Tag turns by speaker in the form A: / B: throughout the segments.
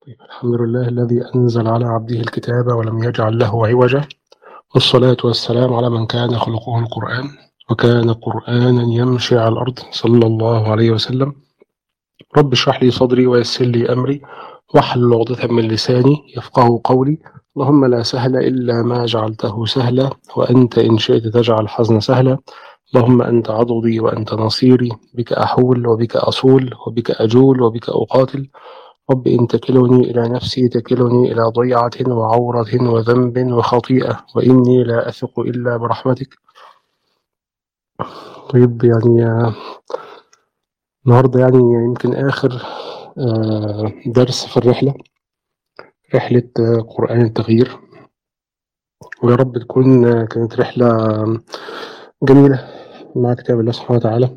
A: طيب الحمد لله الذي أنزل على عبده الكتاب ولم يجعل له عوجا والصلاة والسلام على من كان خلقه القرآن وكان قرآنا يمشي على الأرض صلى الله عليه وسلم رب اشرح لي صدري ويسر لي أمري واحلل عقدة من لساني يفقه قولي اللهم لا سهل إلا ما جعلته سهلا وأنت إن شئت تجعل الحزن سهلا اللهم أنت عضدي وأنت نصيري بك أحول وبك أصول وبك أجول وبك أقاتل رب إن تكلني إلى نفسي تكلني إلى ضيعة وعورة وذنب وخطيئة وإني لا أثق إلا برحمتك طيب يعني آه، النهاردة يعني يمكن آخر آه، درس في الرحلة رحلة آه، قرآن التغيير ويا رب تكون آه، كانت رحلة جميلة مع كتاب الله سبحانه وتعالى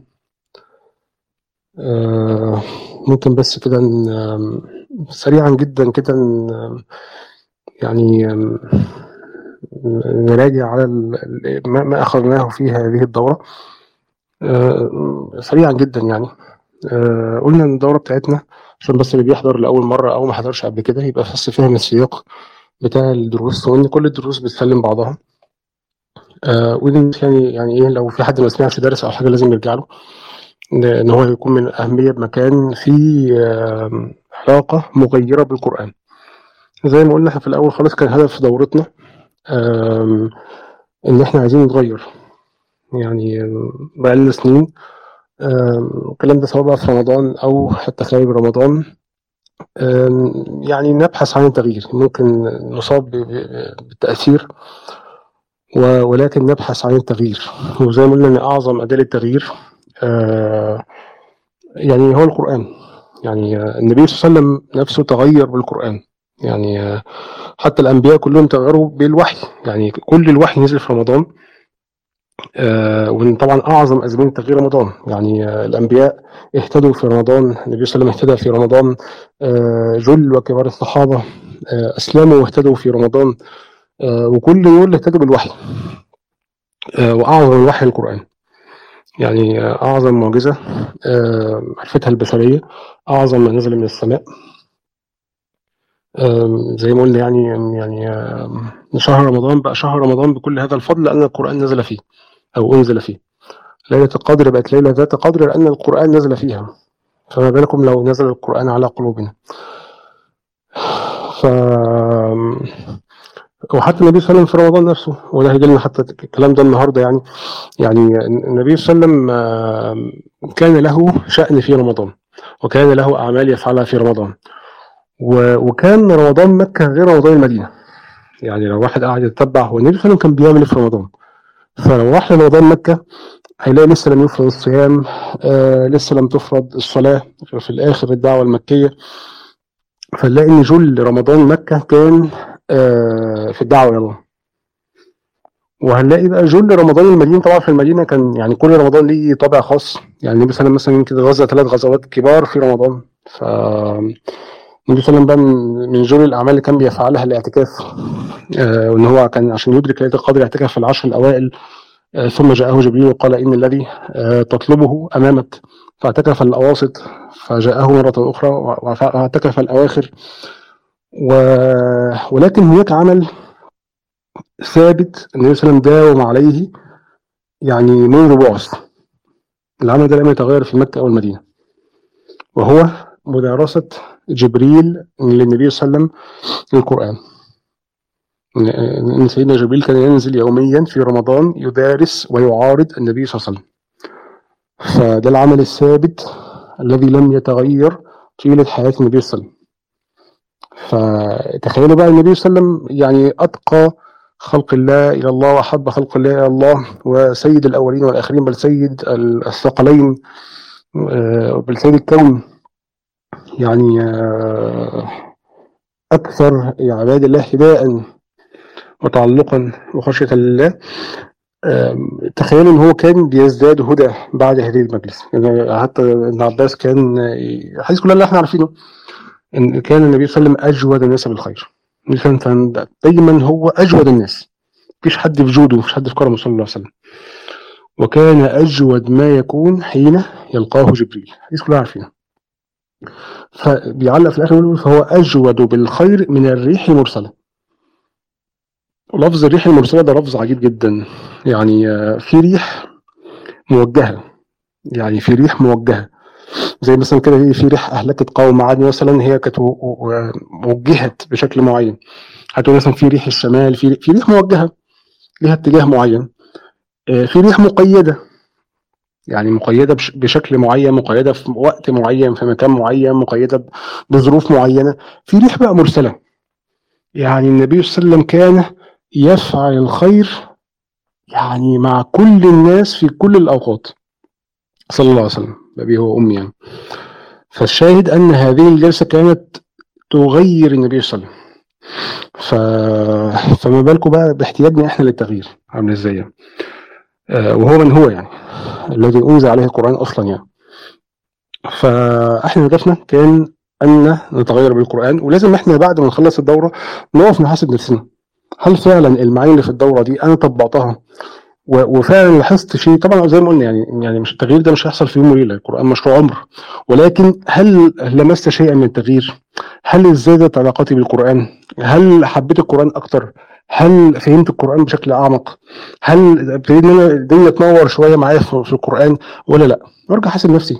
A: آه، ممكن بس كده ن- آم، سريعا جدا كده ن- يعني آم، نراجع على ال- ال- ما ما أخذناه في هذه الدورة آه، سريعا جدا يعني آه، قلنا ان الدوره بتاعتنا عشان بس اللي بيحضر لاول مره او ما حضرش قبل كده يبقى بس فاهم السياق بتاع الدروس وان كل الدروس بتسلم بعضها آه، وان يعني يعني ايه لو في حد ما سمعش درس او حاجه لازم يرجع له ان إن هو يكون من الاهميه بمكان في آم، علاقه مغيره بالقران زي ما قلنا احنا في الاول خالص كان هدف دورتنا آم، ان احنا عايزين نتغير يعني آم، بقالنا سنين آم، الكلام ده سواء بقى في رمضان او حتى خارج رمضان آم، يعني نبحث عن التغيير ممكن نصاب ب- ب- بالتأثير و- ولكن نبحث عن التغيير وزي ما قلنا ان اعظم اداة التغيير آه، يعني هو القرآن يعني آه، النبي صلى الله عليه وسلم نفسه تغير بالقرآن يعني آه، حتى الأنبياء كلهم تغيروا بالوحي يعني كل الوحي نزل في رمضان آه، ومن طبعا أعظم أزمنة تغيير رمضان يعني آه، الأنبياء اهتدوا في رمضان النبي صلى الله عليه وسلم اهتدى في رمضان آه، جل وكبار الصحابة آه، أسلموا واهتدوا في رمضان آه، وكل دول اهتدوا بالوحي آه، وأعظم الوحي القرآن يعني آه، أعظم معجزة آه، عرفتها البشرية أعظم ما نزل من السماء آم، زي ما قلنا يعني يعني آم، شهر رمضان بقى شهر رمضان بكل هذا الفضل لأن القرآن نزل فيه أو أنزل فيه ليلة القدر بقت ليلة ذات قدر لأن القرآن نزل فيها فما بالكم لو نزل القرآن على قلوبنا ف وحتى النبي صلى الله عليه وسلم في رمضان نفسه وده هيجي لنا حتى الكلام ده النهارده يعني يعني النبي صلى الله عليه وسلم آم، كان له شأن في رمضان وكان له أعمال يفعلها في رمضان و- وكان رمضان مكة غير رمضان المدينة يعني لو واحد قاعد يتبع هو النبي صلى الله عليه وسلم كان بيعمل ايه في رمضان فلو راح لرمضان مكة هيلاقي لسه لم يفرض الصيام آه لسه لم تفرض الصلاة في الآخر الدعوة المكية فنلاقي إن جل رمضان مكة كان آه في الدعوة إلى الله وهنلاقي بقى جل رمضان المدينة طبعا في المدينة كان يعني كل رمضان ليه طابع خاص يعني النبي صلى الله عليه وسلم مثلا يمكن غزا ثلاث غزوات كبار في رمضان ف النبي صلى الله عليه وسلم بقى من من جل الأعمال اللي كان بيفعلها الاعتكاف آه وإن هو كان عشان يدرك ليلة القدر اعتكف في العشر الأوائل آه، ثم جاءه جبريل وقال إن الذي آه، تطلبه أمامك فاعتكف الأواسط فجاءه مرة أخرى واعتكف الأواخر و... ولكن هناك عمل ثابت النبي صلى الله عليه وسلم داوم عليه يعني منذ بعث العمل ده لم يتغير في مكة أو المدينة وهو مدارسة جبريل للنبي صلى الله عليه وسلم القرآن إن سيدنا جبريل كان ينزل يوميا في رمضان يدارس ويعارض النبي صلى الله عليه وسلم فده العمل الثابت الذي لم يتغير طيلة حياة النبي صلى الله عليه وسلم فتخيلوا بقى النبي صلى الله عليه وسلم يعني أتقى خلق الله إلى الله وأحب خلق الله إلى الله وسيد الأولين والآخرين بل سيد الثقلين آه، بل سيد الكون يعني آه، أكثر عباد الله هداء وتعلقا وخشية لله آم، تخيلوا ان هو كان بيزداد هدى بعد هذه المجلس يعني حتى ابن عباس كان الحديث كلها اللي احنا عارفينه ان كان النبي صلى الله عليه وسلم اجود الناس بالخير النبي صلى الله عليه وسلم كان دايما هو اجود الناس مفيش حد في جوده مفيش حد في كرمه صلى الله عليه وسلم وكان اجود ما يكون حين يلقاه جبريل الحديث كلها عارفينه فبيعلق في الاخر يقول فهو اجود بالخير من الريح المرسله لفظ الريح المرسله ده لفظ عجيب جدا يعني آه، في ريح موجهه يعني في ريح موجهه زي مثلا كده إيه، في ريح اهلكت قوم عاد مثلا هي كانت و- و- وجهت بشكل معين هتقول مثلا في ريح الشمال في في ريح موجهه ليها اتجاه معين آه، في ريح مقيده يعني مقيده بش- بشكل معين مقيده في وقت معين في مكان معين مقيده ب- بظروف معينه في ريح بقى مرسله يعني النبي صلى الله عليه وسلم كان يفعل الخير يعني مع كل الناس في كل الاوقات صلى الله عليه وسلم ابي هو امي يعني فالشاهد ان هذه الجلسه كانت تغير النبي صلى الله عليه وسلم ف... فما بالكم بقى باحتياجنا احنا للتغيير عامل ازاي يعني. آه وهو من هو يعني الذي انزل عليه القران اصلا يعني فاحنا هدفنا كان ان نتغير بالقران ولازم احنا بعد ما نخلص الدوره نقف نحاسب نفسنا هل فعلا المعاني اللي في الدوره دي انا طبقتها و- وفعلا لاحظت شيء طبعا زي ما قلنا يعني يعني مش التغيير ده مش هيحصل في يوم وليله القران مشروع عمر ولكن هل لمست شيئا من التغيير؟ هل ازدادت علاقتي بالقران؟ هل حبيت القران اكتر؟ هل فهمت القران بشكل اعمق؟ هل ابتديت ان انا الدنيا تنور شويه معايا في في القران ولا لا؟ وارجع احاسب نفسي.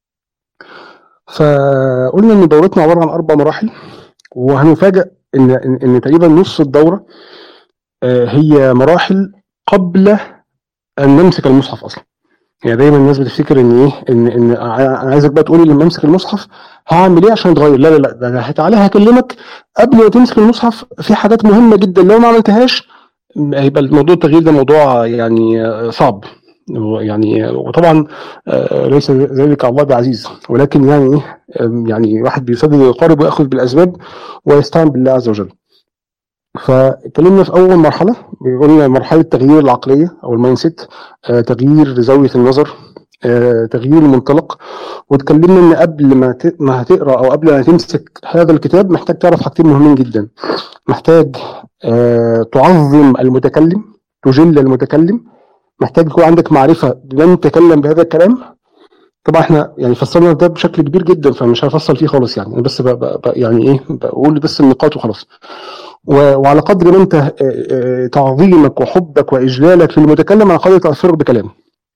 A: فقلنا ان دورتنا عباره عن اربع مراحل وهنفاجئ ان ان, إن تقريبا نص الدوره آه، هي مراحل قبل ان نمسك المصحف اصلا. يعني دايما الناس بتفتكر ان ايه ان ان انا عايزك بقى تقولي لما امسك المصحف هعمل ايه عشان اتغير لا لا لا ده أنا تعالى هكلمك قبل ما تمسك المصحف في حاجات مهمه جدا لو ما عملتهاش هيبقى الموضوع التغيير ده موضوع يعني آه، صعب يعني آه، وطبعا آه، ليس ذلك على الله بعزيز ولكن يعني ايه آم، يعني واحد بيسدد ويقارب وياخذ بالاسباب ويستعين بالله عز وجل فاتكلمنا في اول مرحله قلنا مرحله تغيير العقليه او المايند سيت آه، تغيير زاويه النظر آه، تغيير المنطلق واتكلمنا ان قبل ما ت- ما هتقرا او قبل ما تمسك هذا الكتاب محتاج تعرف حاجتين مهمين جدا محتاج آه، تعظم المتكلم تجل المتكلم محتاج يكون عندك معرفه بمن تكلم بهذا الكلام طبعا احنا يعني فصلنا ده بشكل كبير جدا فمش هفصل فيه خالص يعني انا بس ب- ب- ب- يعني ايه بقول بس النقاط وخلاص و- وعلى قدر ما انت آه، آه، تعظيمك وحبك واجلالك للمتكلم على قدر تاثرك بكلامه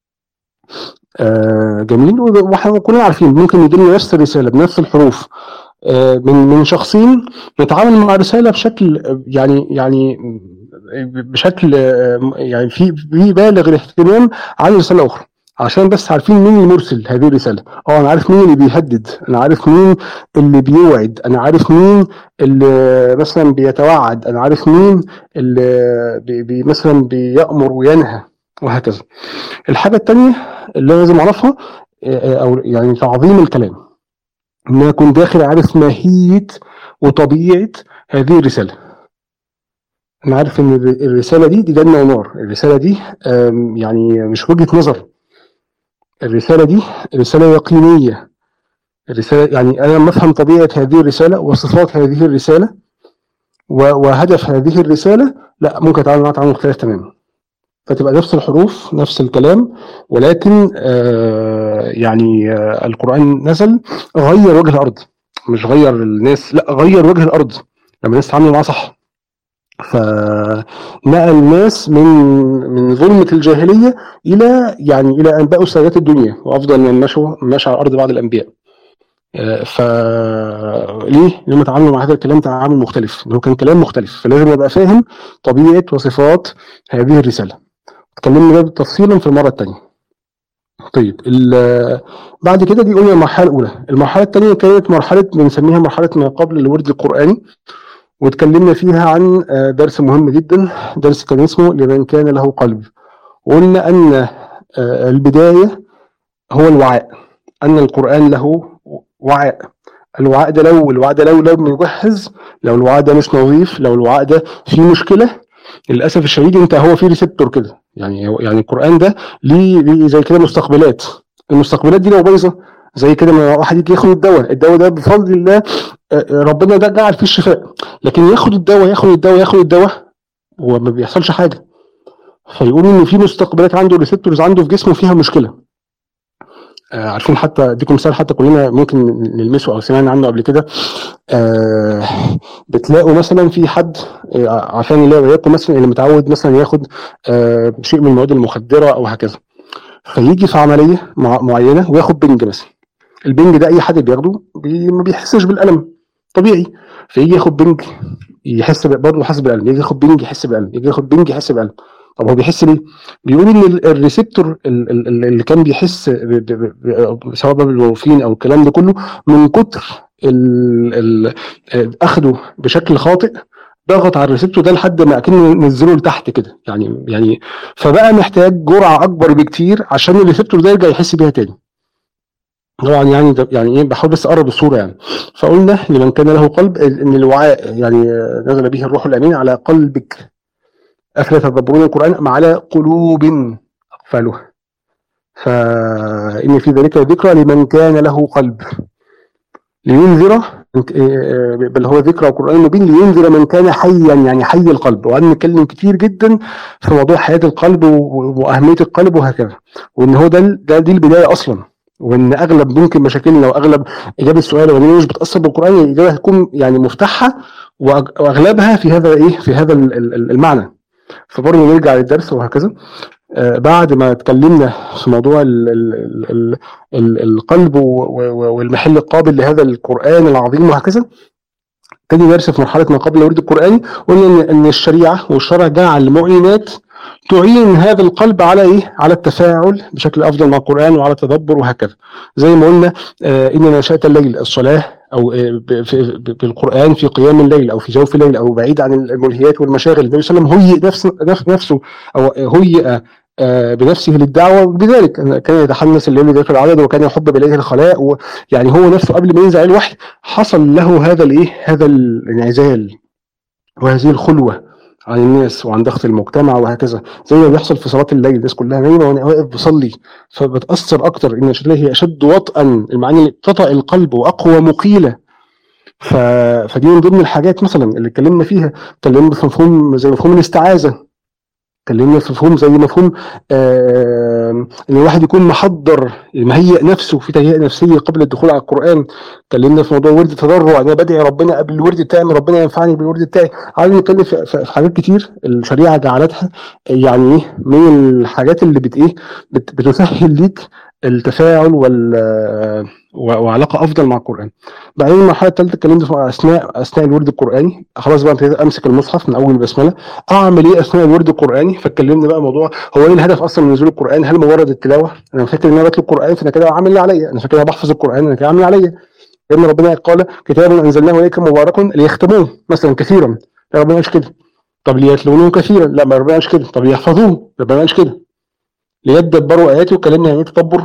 A: آه، جميل واحنا كلنا عارفين ممكن يجي لنا نفس الرساله بنفس الحروف آه، من من شخصين نتعامل مع الرساله بشكل آه، يعني يعني بشكل آه، يعني في في بالغ الاهتمام عن رساله اخرى عشان بس عارفين مين المرسل هذه الرساله اه انا عارف مين اللي بيهدد انا عارف مين اللي بيوعد انا عارف مين اللي مثلا بيتوعد انا عارف مين اللي بي بي مثلا بيأمر وينهى وهكذا الحاجه الثانيه اللي لازم اعرفها آه، او يعني تعظيم الكلام ان انا اكون داخل عارف ماهيه وطبيعه هذه الرساله انا عارف ان الر- الرساله دي دي جنه ونار الرساله دي آم، يعني مش وجهه نظر الرساله دي رساله يقينيه الرساله يعني انا لما افهم طبيعه هذه الرساله وصفات هذه الرساله و- وهدف هذه الرساله لا ممكن اتعامل معاها تعامل مختلف تماما فتبقى نفس الحروف نفس الكلام ولكن آه يعني آه القرآن نزل غير وجه الأرض مش غير الناس لا غير وجه الأرض لما الناس تتعامل معاه صح فنقل الناس من من ظلمة الجاهلية إلى يعني إلى أن بقوا سادات الدنيا وأفضل من مشوا مشى على الأرض بعض الأنبياء آه، ف ليه؟ لما تعاملوا مع هذا الكلام تعامل مختلف، هو كان كلام مختلف، فلازم ابقى فاهم طبيعه وصفات هذه الرساله. اتكلمنا ده تفصيلا في المره الثانيه. طيب ال- بعد كده دي قلنا المرحله الاولى، المرحله الثانيه كانت مرحله بنسميها مرحله ما قبل الورد القراني واتكلمنا فيها عن آه، درس مهم جدا، درس كان اسمه لمن كان له قلب. وقلنا ان آه، البدايه هو الوعاء، ان القران له وعاء. الوعاء ده لو الوعاء ده لو لم يجهز لو الوعاء ده مش نظيف لو الوعاء ده فيه مشكله للاسف الشديد انت هو فيه ريسبتور كده يعني هو- يعني القران ده ليه ليه زي كده مستقبلات المستقبلات دي لو بايظه زي كده ما واحد يجي ياخد الدواء الدواء ده بفضل الله آه، آه، ربنا ده جعل فيه الشفاء لكن ياخد الدواء ياخد الدواء ياخد الدواء وما بيحصلش حاجه فيقولوا ان في مستقبلات عنده ريسبتورز عنده في جسمه فيها مشكله آه عارفين حتى اديكم مثال حتى كلنا ممكن نلمسه او سمعنا عنه قبل كده آه بتلاقوا مثلا في حد آه عشان يلاقي وياكم مثلا اللي متعود مثلا ياخد آه شيء من المواد المخدره او هكذا فيجي في عمليه مع معينه وياخد بنج مثلا البنج ده اي حد بياخده بي ما بيحسش بالالم طبيعي فيجي ياخد بنج يحس برضه حاسس بالالم يجي ياخد بنج يحس بالالم يجي ياخد بنج يحس بالالم طب هو بيحس ليه؟ بيقول ان الريسبتور اللي كان بيحس سواء بالمورفين او الكلام ده كله من كتر ال ال اخده بشكل خاطئ ضغط على الريسبتور ده لحد ما اكنه نزله لتحت كده يعني يعني فبقى محتاج جرعه اكبر بكتير عشان الريسبتور ده يرجع يحس بيها تاني طبعا يعني يعني ايه بحاول بس اقرب الصوره يعني فقلنا لمن كان له قلب ان الوعاء يعني نزل به الروح الامين على قلبك افلا تدبرون القران ام على قلوب اقفالها فان في ذلك ذكرى لمن كان له قلب لينذر بل هو ذكرى قرآن مبين لينذر من كان حيا يعني حي القلب وقعدنا نتكلم كتير جدا في موضوع حياة القلب وأهمية القلب وهكذا وإن هو ده, ده دي البداية أصلا وان اغلب ممكن مشاكلنا واغلب اجابه السؤال وان مش بتاثر بالقران الاجابه هتكون يعني مفتاحها واغلبها في هذا ايه في هذا المعنى فبرضه نرجع للدرس وهكذا آه بعد ما اتكلمنا في موضوع ال ال ال ال القلب والمحل القابل لهذا القران العظيم وهكذا تاني درس في مرحله ما قبل الورد القراني قلنا ان الشريعه والشرع جعل معينات تعين هذا القلب على ايه؟ على التفاعل بشكل افضل مع القران وعلى التدبر وهكذا. زي ما قلنا آه ان نشاه الليل الصلاه او آه بالقران في قيام الليل او في جوف الليل او بعيد عن الملهيات والمشاغل النبي صلى الله عليه وسلم هيئ نفس نفسه او هيئ آه بنفسه للدعوه بذلك كان يتحمس الليل لذكر العدد وكان يحب اليه الخلاء يعني هو نفسه قبل ما ينزل الوحي حصل له هذا الايه؟ هذا الانعزال وهذه الخلوه عن الناس وعن ضغط المجتمع وهكذا زي ما بيحصل في صلاه الليل الناس كلها نايمه وانا واقف بصلي فبتاثر اكتر ان الله هي اشد وطئا المعاني اللي تطأ القلب واقوى مقيله ف... فدي من ضمن الحاجات مثلا اللي اتكلمنا فيها اتكلمنا في مفهوم زي مفهوم الاستعاذه اتكلمنا في مفهوم زي مفهوم آه ان الواحد يكون محضر مهيئ نفسه في تهيئه نفسيه قبل الدخول على القران اتكلمنا في موضوع ورد التضرع انا بدعي ربنا قبل الورد بتاعي ربنا ينفعني بالورد بتاعي قعدنا نتكلم في, في حاجات كتير الشريعه جعلتها يعني ايه من الحاجات اللي بت ايه بت بتسهل ليك التفاعل وال وعلاقه افضل مع القران. بعدين المرحله الثالثه اتكلمت اثناء اثناء الورد القراني خلاص بقى ابتديت امسك المصحف من اول البسمله اعمل ايه اثناء الورد القراني فاتكلمنا بقى موضوع هو ايه الهدف اصلا من نزول القران هل مجرد التلاوه؟ انا فاكر ان انا بتلو القران فانا كده عامل اللي عليا انا فاكر انا بحفظ القران انا كده عامل اللي عليا لان ربنا قال كتاب انزلناه اليك مبارك ليختموه مثلا كثيرا ربنا قالش كده طب ليتلونه كثيرا لا ما ربنا قالش كده طب ليحفظوه ربنا قالش كده ليدبروا اياته وكلمنا يعني ايه تدبر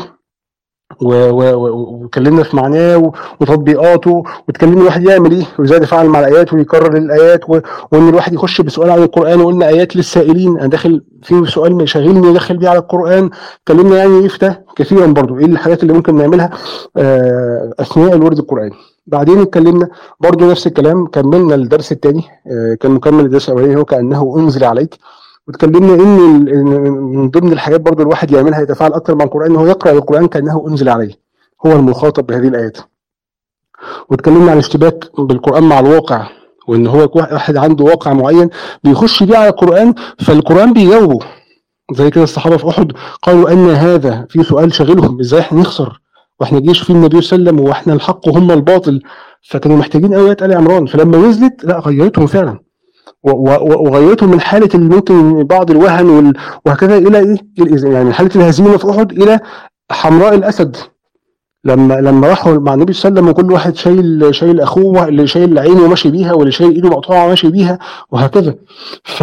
A: واتكلمنا في معناه وتطبيقاته واتكلمنا الواحد يعمل ايه وازاي يتفاعل مع الايات ويكرر الايات و... وان الواحد يخش بسؤال عن القران وقلنا ايات للسائلين انا داخل في سؤال شاغلني داخل بيه على القران اتكلمنا يعني ايه في ده كثيرا برضو ايه الحاجات اللي ممكن نعملها آه اثناء الورد القراني بعدين اتكلمنا برضو نفس الكلام كملنا الدرس الثاني آه كان مكمل الدرس الاولاني هو كانه انزل عليك واتكلمنا ان من ضمن الحاجات برضو الواحد يعملها يتفاعل اكتر مع القران ان هو يقرا القران كانه انزل عليه هو المخاطب بهذه الايات واتكلمنا عن الاشتباك بالقران مع الواقع وان هو واحد عنده واقع معين بيخش بيه على القران فالقران بيجاوبه زي كده الصحابه في احد قالوا ان هذا في سؤال شاغلهم ازاي احنا نخسر واحنا جيش في النبي صلى الله عليه وسلم واحنا الحق وهم الباطل فكانوا محتاجين ايات ال عمران فلما نزلت لا غيرتهم فعلا وغيرته من حاله اللي ممكن بعض الوهن وهكذا الى ايه؟ يعني من حاله الهزيمه في احد الى حمراء الاسد لما لما راحوا مع النبي صلى الله عليه وسلم وكل واحد شايل شايل اخوه اللي شايل عينه وماشي بيها واللي شايل ايده مقطوعه ماشي بيها وهكذا ف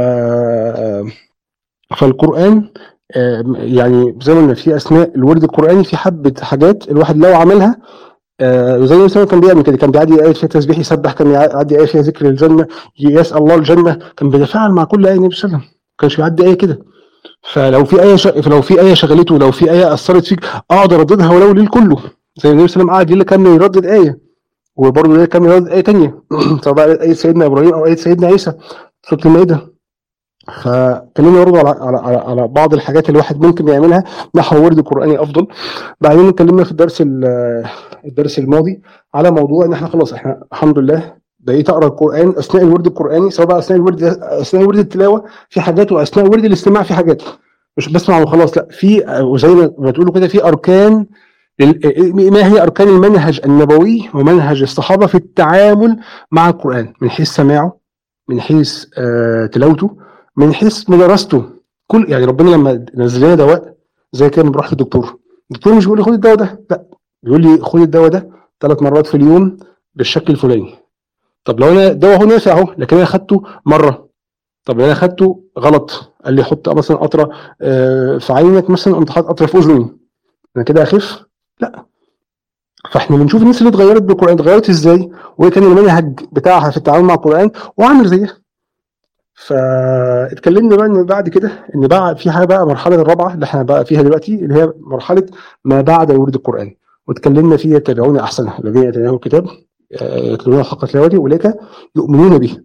A: فالقران يعني زي ما قلنا في اثناء الورد القراني في حبه حاجات الواحد لو عملها آه زي ما كان بيعمل كده كان بيعدي آية فيها تسبيح يسبح كان يعدي آية فيها ذكر الجنة يسأل الله الجنة كان بيتفاعل مع كل آية النبي صلى الله عليه وسلم ما كانش بيعدي آية كده فلو في آية ش... لو في آية شغلته لو في آية أثرت فيك أقدر أرددها ولو ليل كله زي النبي صلى الله عليه وسلم قعد ليلة كاملة يردد آية وبرضه ليلة كاملة يردد آية تانية سواء آية سيدنا إبراهيم أو آية سيدنا عيسى سورة المائدة فكلمنا برضه على, على, على, على بعض الحاجات اللي الواحد ممكن يعملها نحو ورد قراني افضل بعدين اتكلمنا في الدرس الدرس الماضي على موضوع ان احنا خلاص احنا الحمد لله بقيت اقرا القران اثناء الورد القراني سواء بقى اثناء الورد اثناء ورد التلاوه في حاجات واثناء ورد الاستماع في حاجات مش بسمع وخلاص لا في وزي ما تقولوا كده في اركان ما هي اركان المنهج النبوي ومنهج الصحابه في التعامل مع القران من حيث سماعه من حيث آه تلاوته من حيث مدرسته كل يعني ربنا لما نزل لنا دواء زي كده بروح للدكتور الدكتور مش بيقول لي خد الدواء ده لا بيقول لي خد الدواء ده ثلاث مرات في اليوم بالشكل الفلاني طب لو انا الدواء هو نافع اهو لكن انا خدته مره طب لو انا خدته غلط قال لي حط مثلا قطره آه في عينك مثلا قمت حاطط قطره في اذني انا كده اخف لا فاحنا بنشوف الناس اللي اتغيرت بالقران اتغيرت ازاي وايه كان المنهج بتاعها في التعامل مع القران وعامل زيها فاتكلمنا بقى ان بعد كده ان بقى في حاجه بقى المرحله الرابعه اللي احنا بقى فيها دلوقتي اللي هي مرحله ما بعد ورود القران واتكلمنا فيها يتبعون احسنه الذين يتبعون الكتاب يتلونه حق تلاوته اولئك يؤمنون به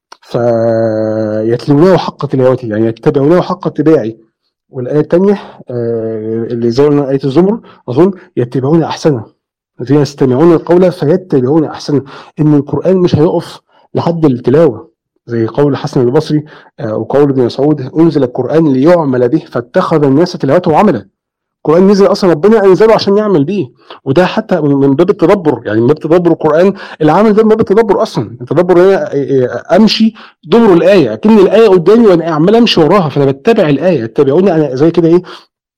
A: فيتلونه حق تلاوته يعني يتبعونه حق اتباعه والايه الثانيه اللي زي ما ايه الزمر اظن يتبعون احسنه الذين يستمعون القول فيتبعون احسنه ان القران مش هيقف لحد التلاوه زي قول الحسن البصري وقول ابن مسعود انزل القران ليعمل به فاتخذ الناس تلاوته عملا القران نزل اصلا ربنا انزله عشان يعمل بيه وده حتى من باب التدبر يعني من باب تدبر القران العمل ده من باب التدبر اصلا التدبر انا امشي دبر الايه اكن الايه قدامي وانا عمال امشي وراها فانا بتبع الايه اتبعوني انا زي كده ايه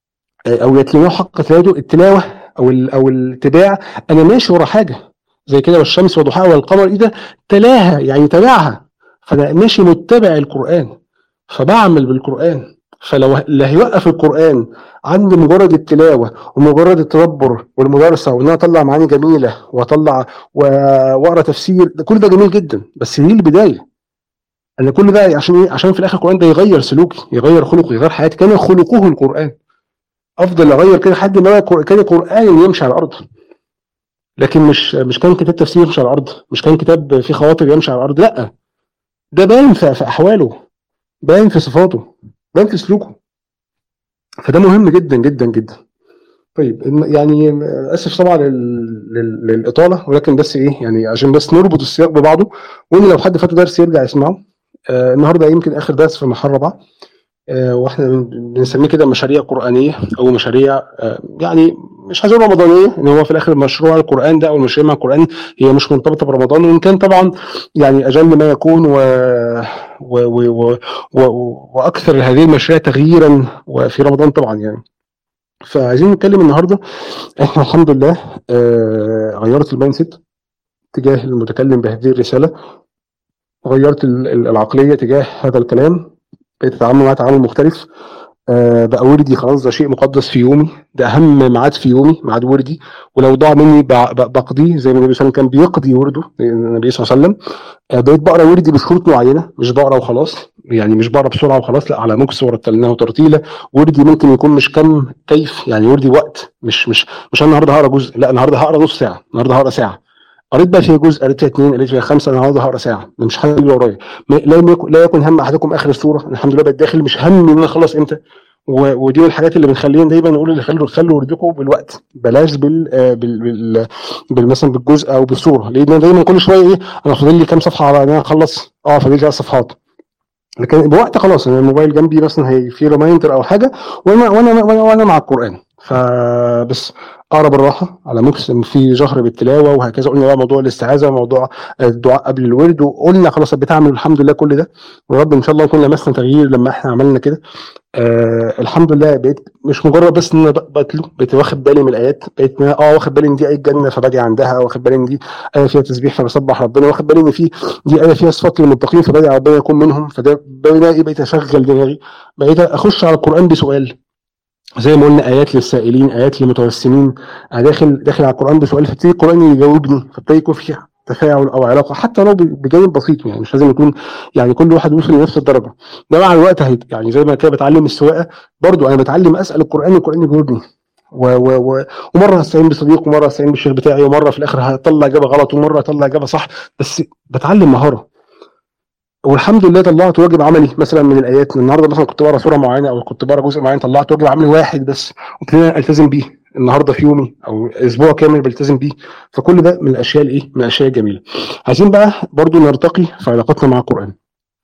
A: او يتلوه حق تلاوته التلاوه او او الاتباع انا ماشي ورا حاجه زي كده والشمس وضحاها والقمر اذا تلاها يعني تبعها فانا ماشي متبع القران فبعمل بالقران فلو اللي هيوقف القران عند مجرد التلاوه ومجرد التدبر والمدارسه وان انا اطلع معاني جميله واطلع واقرا تفسير ده كل ده جميل جدا بس دي البدايه انا كل ده عشان ايه؟ عشان في الاخر القران ده يغير سلوكي يغير خلقي يغير حياتي كان خلقه القران افضل اغير كده لحد ما كان قران يمشي على الارض لكن مش مش كان كتاب تفسير يمشي على الارض مش كان كتاب فيه خواطر يمشي على الارض لا ده باين في, في احواله باين في صفاته باين في سلوكه فده مهم جدا جدا جدا طيب يعني اسف طبعا للاطاله ولكن بس ايه يعني عشان بس نربط السياق ببعضه وان لو حد فاته درس يرجع يسمعه آه النهارده يمكن اخر درس في المرحله الرابعه آه واحنا بنسميه كده مشاريع قرانيه او مشاريع آه يعني مش عايز رمضانيه ان هو في الاخر مشروع القران ده او المشاريع مع القران هي مش مرتبطه برمضان وان كان طبعا يعني اجل ما يكون و... و... و... و... واكثر هذه المشاريع تغييرا وفي رمضان طبعا يعني فعايزين نتكلم النهارده احنا الحمد لله آه غيرت المايند سيت تجاه المتكلم بهذه الرساله غيرت العقليه تجاه هذا الكلام بقيت اتعامل معاه تعامل مختلف آه بقى وردي خلاص ده شيء مقدس في يومي ده اهم ميعاد في يومي ميعاد وردي ولو ضاع مني بقضيه زي ما النبي صلى الله عليه وسلم كان بيقضي ورده النبي صلى الله عليه وسلم آه بقيت بقرا وردي بشروط معينه مش بقرا وخلاص يعني مش بقرا بسرعه وخلاص لا على مكس ورتلناه ترتيله وردي ممكن يكون مش كم كيف يعني وردي وقت مش مش مش انا النهارده هقرا جزء لا النهارده هقرا نص ساعه النهارده هقرا ساعه قريت بقى فيها جزء قريت فيها اثنين قريت فيها خمسه انا النهارده هقرا ساعه مش حاجه اللي ورايا لا يكن لا يكن هم احدكم اخر السوره الحمد لله بقيت داخل مش هم ان انا اخلص امتى ودي من الحاجات اللي بنخلينا دايما نقول اللي خلوا خلوا وردكم بالوقت بلاش بال بال, بال, بال مثلا بالجزء او بالصوره لان دايما كل شويه ايه انا فاضل لي كام صفحه على ان انا اخلص اه فاضل لي ثلاث صفحات لكن بوقت خلاص انا الموبايل جنبي مثلا هي في ريمايندر او حاجه وانا وانا وانا, وأنا مع القران فبس اقرا بالراحه على مكس في جهر بالتلاوه وهكذا قلنا بقى موضوع الاستعاذه موضوع الدعاء قبل الورد وقلنا خلاص بتعمل الحمد لله كل ده ورب ان شاء الله يكون لمسنا تغيير لما احنا عملنا كده آه الحمد لله بقيت مش مجرد بس ان انا بتلو بقيت واخد بالي من الايات بقيت اه واخد بالي ان دي ايه جنه فباجي عندها واخد بالي ان دي ايه فيها تسبيح فبسبح ربنا واخد بالي ان في دي ايه فيها صفات للمتقين فباجي ربنا يكون منهم فده بقيت اشغل دماغي بقيت اخش على القران بسؤال زي ما قلنا ايات للسائلين ايات للمتوسمين داخل داخل على القران بسؤال فبتدي القران يجاوبني فبتدي يكون في تفاعل او علاقه حتى لو بجانب بسيط يعني مش لازم يكون يعني كل واحد يوصل لنفس الدرجه ده مع الوقت هيت يعني زي ما كده بتعلم السواقه برضو انا بتعلم اسال القران والقران يجاوبني و و و ومره هستعين بصديق ومره هستعين بالشيخ بتاعي ومره في الاخر هطلع اجابه غلط ومره هطلع اجابه صح بس بتعلم مهاره والحمد لله طلعت واجب عملي مثلا من الايات النهارده مثلا كنت بقرا سوره معينه او كنت بقرا جزء معين طلعت واجب عملي واحد بس وابتديت التزم بيه النهارده في يومي او اسبوع كامل بلتزم بيه فكل ده من الاشياء الايه من الاشياء الجميله عايزين بقى برضو نرتقي في علاقتنا مع القران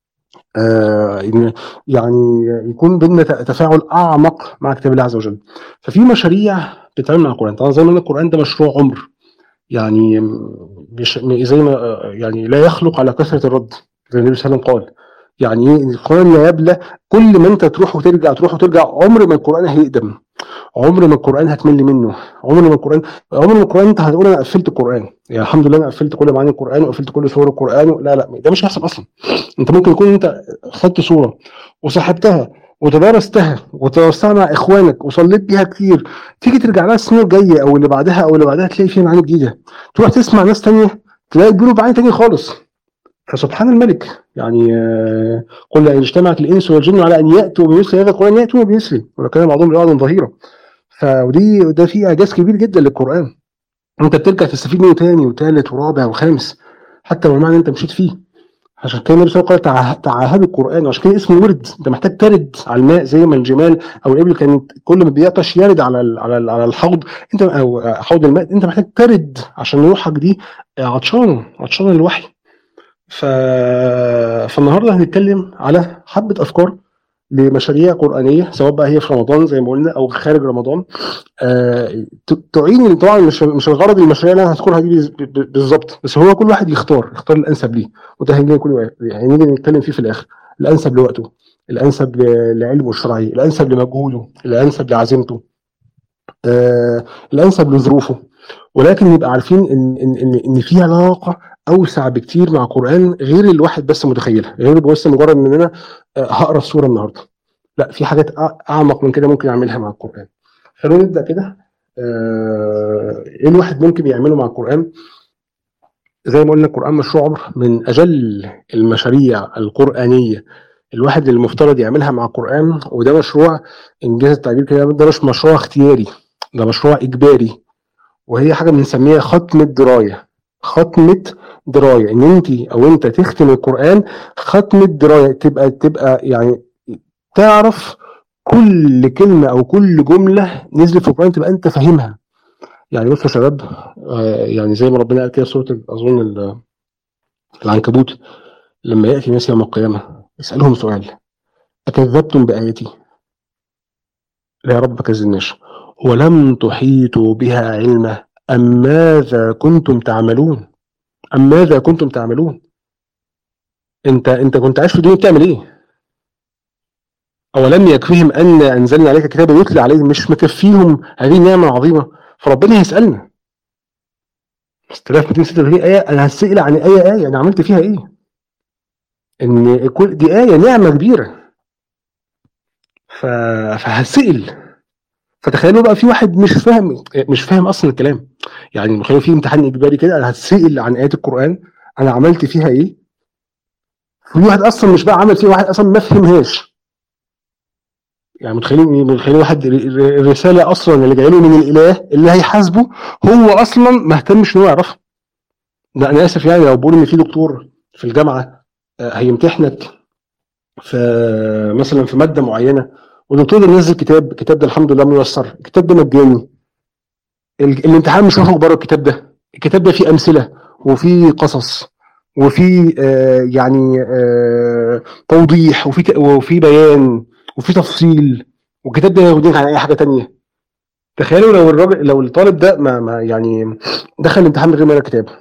A: آه إن يعني يكون بيننا تفاعل اعمق مع كتاب الله عز وجل ففي مشاريع بتتعامل مع القران طبعا زي ما قلنا القران ده مشروع عمر يعني مش زي ما يعني لا يخلق على كثره الرد زي النبي صلى الله عليه وسلم قال يعني ايه القران لا يبلى كل ما انت تروح وترجع تروح وترجع عمر ما القران هيقدم عمر ما القران هتمل منه عمر ما القران عمر ما القران انت هتقول انا قفلت القران يعني الحمد لله انا قفلت كل معاني القران وقفلت كل سور القران لا لا ده مش هيحصل اصلا انت ممكن يكون انت خدت سوره وصاحبتها وتدارستها وتدارستها مع اخوانك وصليت بيها كتير تيجي ترجع لها السنه الجايه او اللي بعدها او اللي بعدها تلاقي فيها معاني جديده تروح تسمع ناس تانية تلاقي بيقولوا معاني تانية خالص فسبحان الملك يعني آه، قل ان اجتمعت الانس والجن على ان ياتوا بمثل هذا القران ياتوا بمثله ولكن بعضهم لبعض ظهيرا فودي ده في اعجاز كبير جدا للقران انت بترجع تستفيد منه تاني وتالت ورابع وخامس حتى لو المعنى انت مشيت فيه عشان كده النبي صلى الله عليه وسلم قال تعاهدوا القران وعشان كده اسمه ورد انت محتاج ترد على الماء زي ما الجمال او الابل كانت كل ما بيعطش يرد على ال على ال على الحوض انت او حوض الماء انت محتاج ترد عشان روحك دي عطشانه عطشانه للوحي ف... فالنهارده هنتكلم على حبه افكار لمشاريع قرانيه سواء بقى هي في رمضان زي ما قلنا او خارج رمضان آه تعين طبعا مش مش الغرض المشاريع اللي انا هذكرها دي بالظبط بس هو كل واحد يختار يختار الانسب ليه وده هنيجي كل يعني نيجي نتكلم فيه في الاخر الانسب لوقته الانسب لعلمه الشرعي الانسب لمجهوده الانسب لعزيمته آه الانسب لظروفه ولكن نبقى عارفين ان ان ان, إن في علاقه اوسع بكتير مع القران غير الواحد بس متخيلها غير بس مجرد ان انا آه، هقرا السوره النهارده لا في حاجات اعمق من كده ممكن اعملها مع القران خلونا نبدا كده آه، ايه الواحد ممكن يعمله مع القران زي ما قلنا القران مشروع عمر من اجل المشاريع القرانيه الواحد اللي المفترض يعملها مع القران وده مشروع انجاز التعبير كده ده مش مشروع اختياري ده مشروع اجباري وهي حاجه بنسميها ختم الدرايه ختمه درايه ان انت او انت تختم القران ختمه درايه تبقى تبقى يعني تعرف كل كلمه او كل جمله نزلت في القران تبقى انت فاهمها يعني بصوا يا شباب آه، يعني زي ما ربنا قال كده سوره اظن العنكبوت لما ياتي الناس يوم القيامه اسالهم سؤال اكذبتم باياتي لا يا رب ما كذبناش ولم تحيطوا بها علما أم ماذا كنتم تعملون أم ماذا كنتم تعملون أنت أنت كنت عايش في الدنيا بتعمل إيه أولم يكفيهم أن أنزلنا عليك كتابا يتلى عليهم مش مكفيهم هذه النعمة العظيمة فربنا هيسألنا 6236 آية أنا هسأل عن أي آية أنا عملت فيها إيه إن كل دي آية نعمة كبيرة ف... فهسأل فتخيلوا بقى في واحد مش فاهم مش فاهم اصلا الكلام يعني متخيلوا في امتحان اجباري كده انا هتسال عن ايات القران انا عملت فيها ايه في واحد اصلا مش بقى عمل فيها واحد اصلا ما فهمهاش يعني متخيلين متخيلين واحد الرساله اصلا اللي جايه له من الاله اللي هيحاسبه هو اصلا ما اهتمش ان هو يعرفها ده انا اسف يعني لو بقول ان في دكتور في الجامعه آه، هيمتحنك في مثلا في ماده معينه والدكتور اللي نزل كتاب الكتاب ده الحمد لله ميسر الكتاب ده مجاني الامتحان مش هيخرج بره الكتاب ده الكتاب ده فيه امثله وفيه قصص وفي آه يعني آه توضيح وفي وفي بيان وفي تفصيل والكتاب ده يغنيك عن اي حاجه تانية تخيلوا لو الراجل لو الطالب ده ما, ما يعني دخل الامتحان من غير ما يقرا كتاب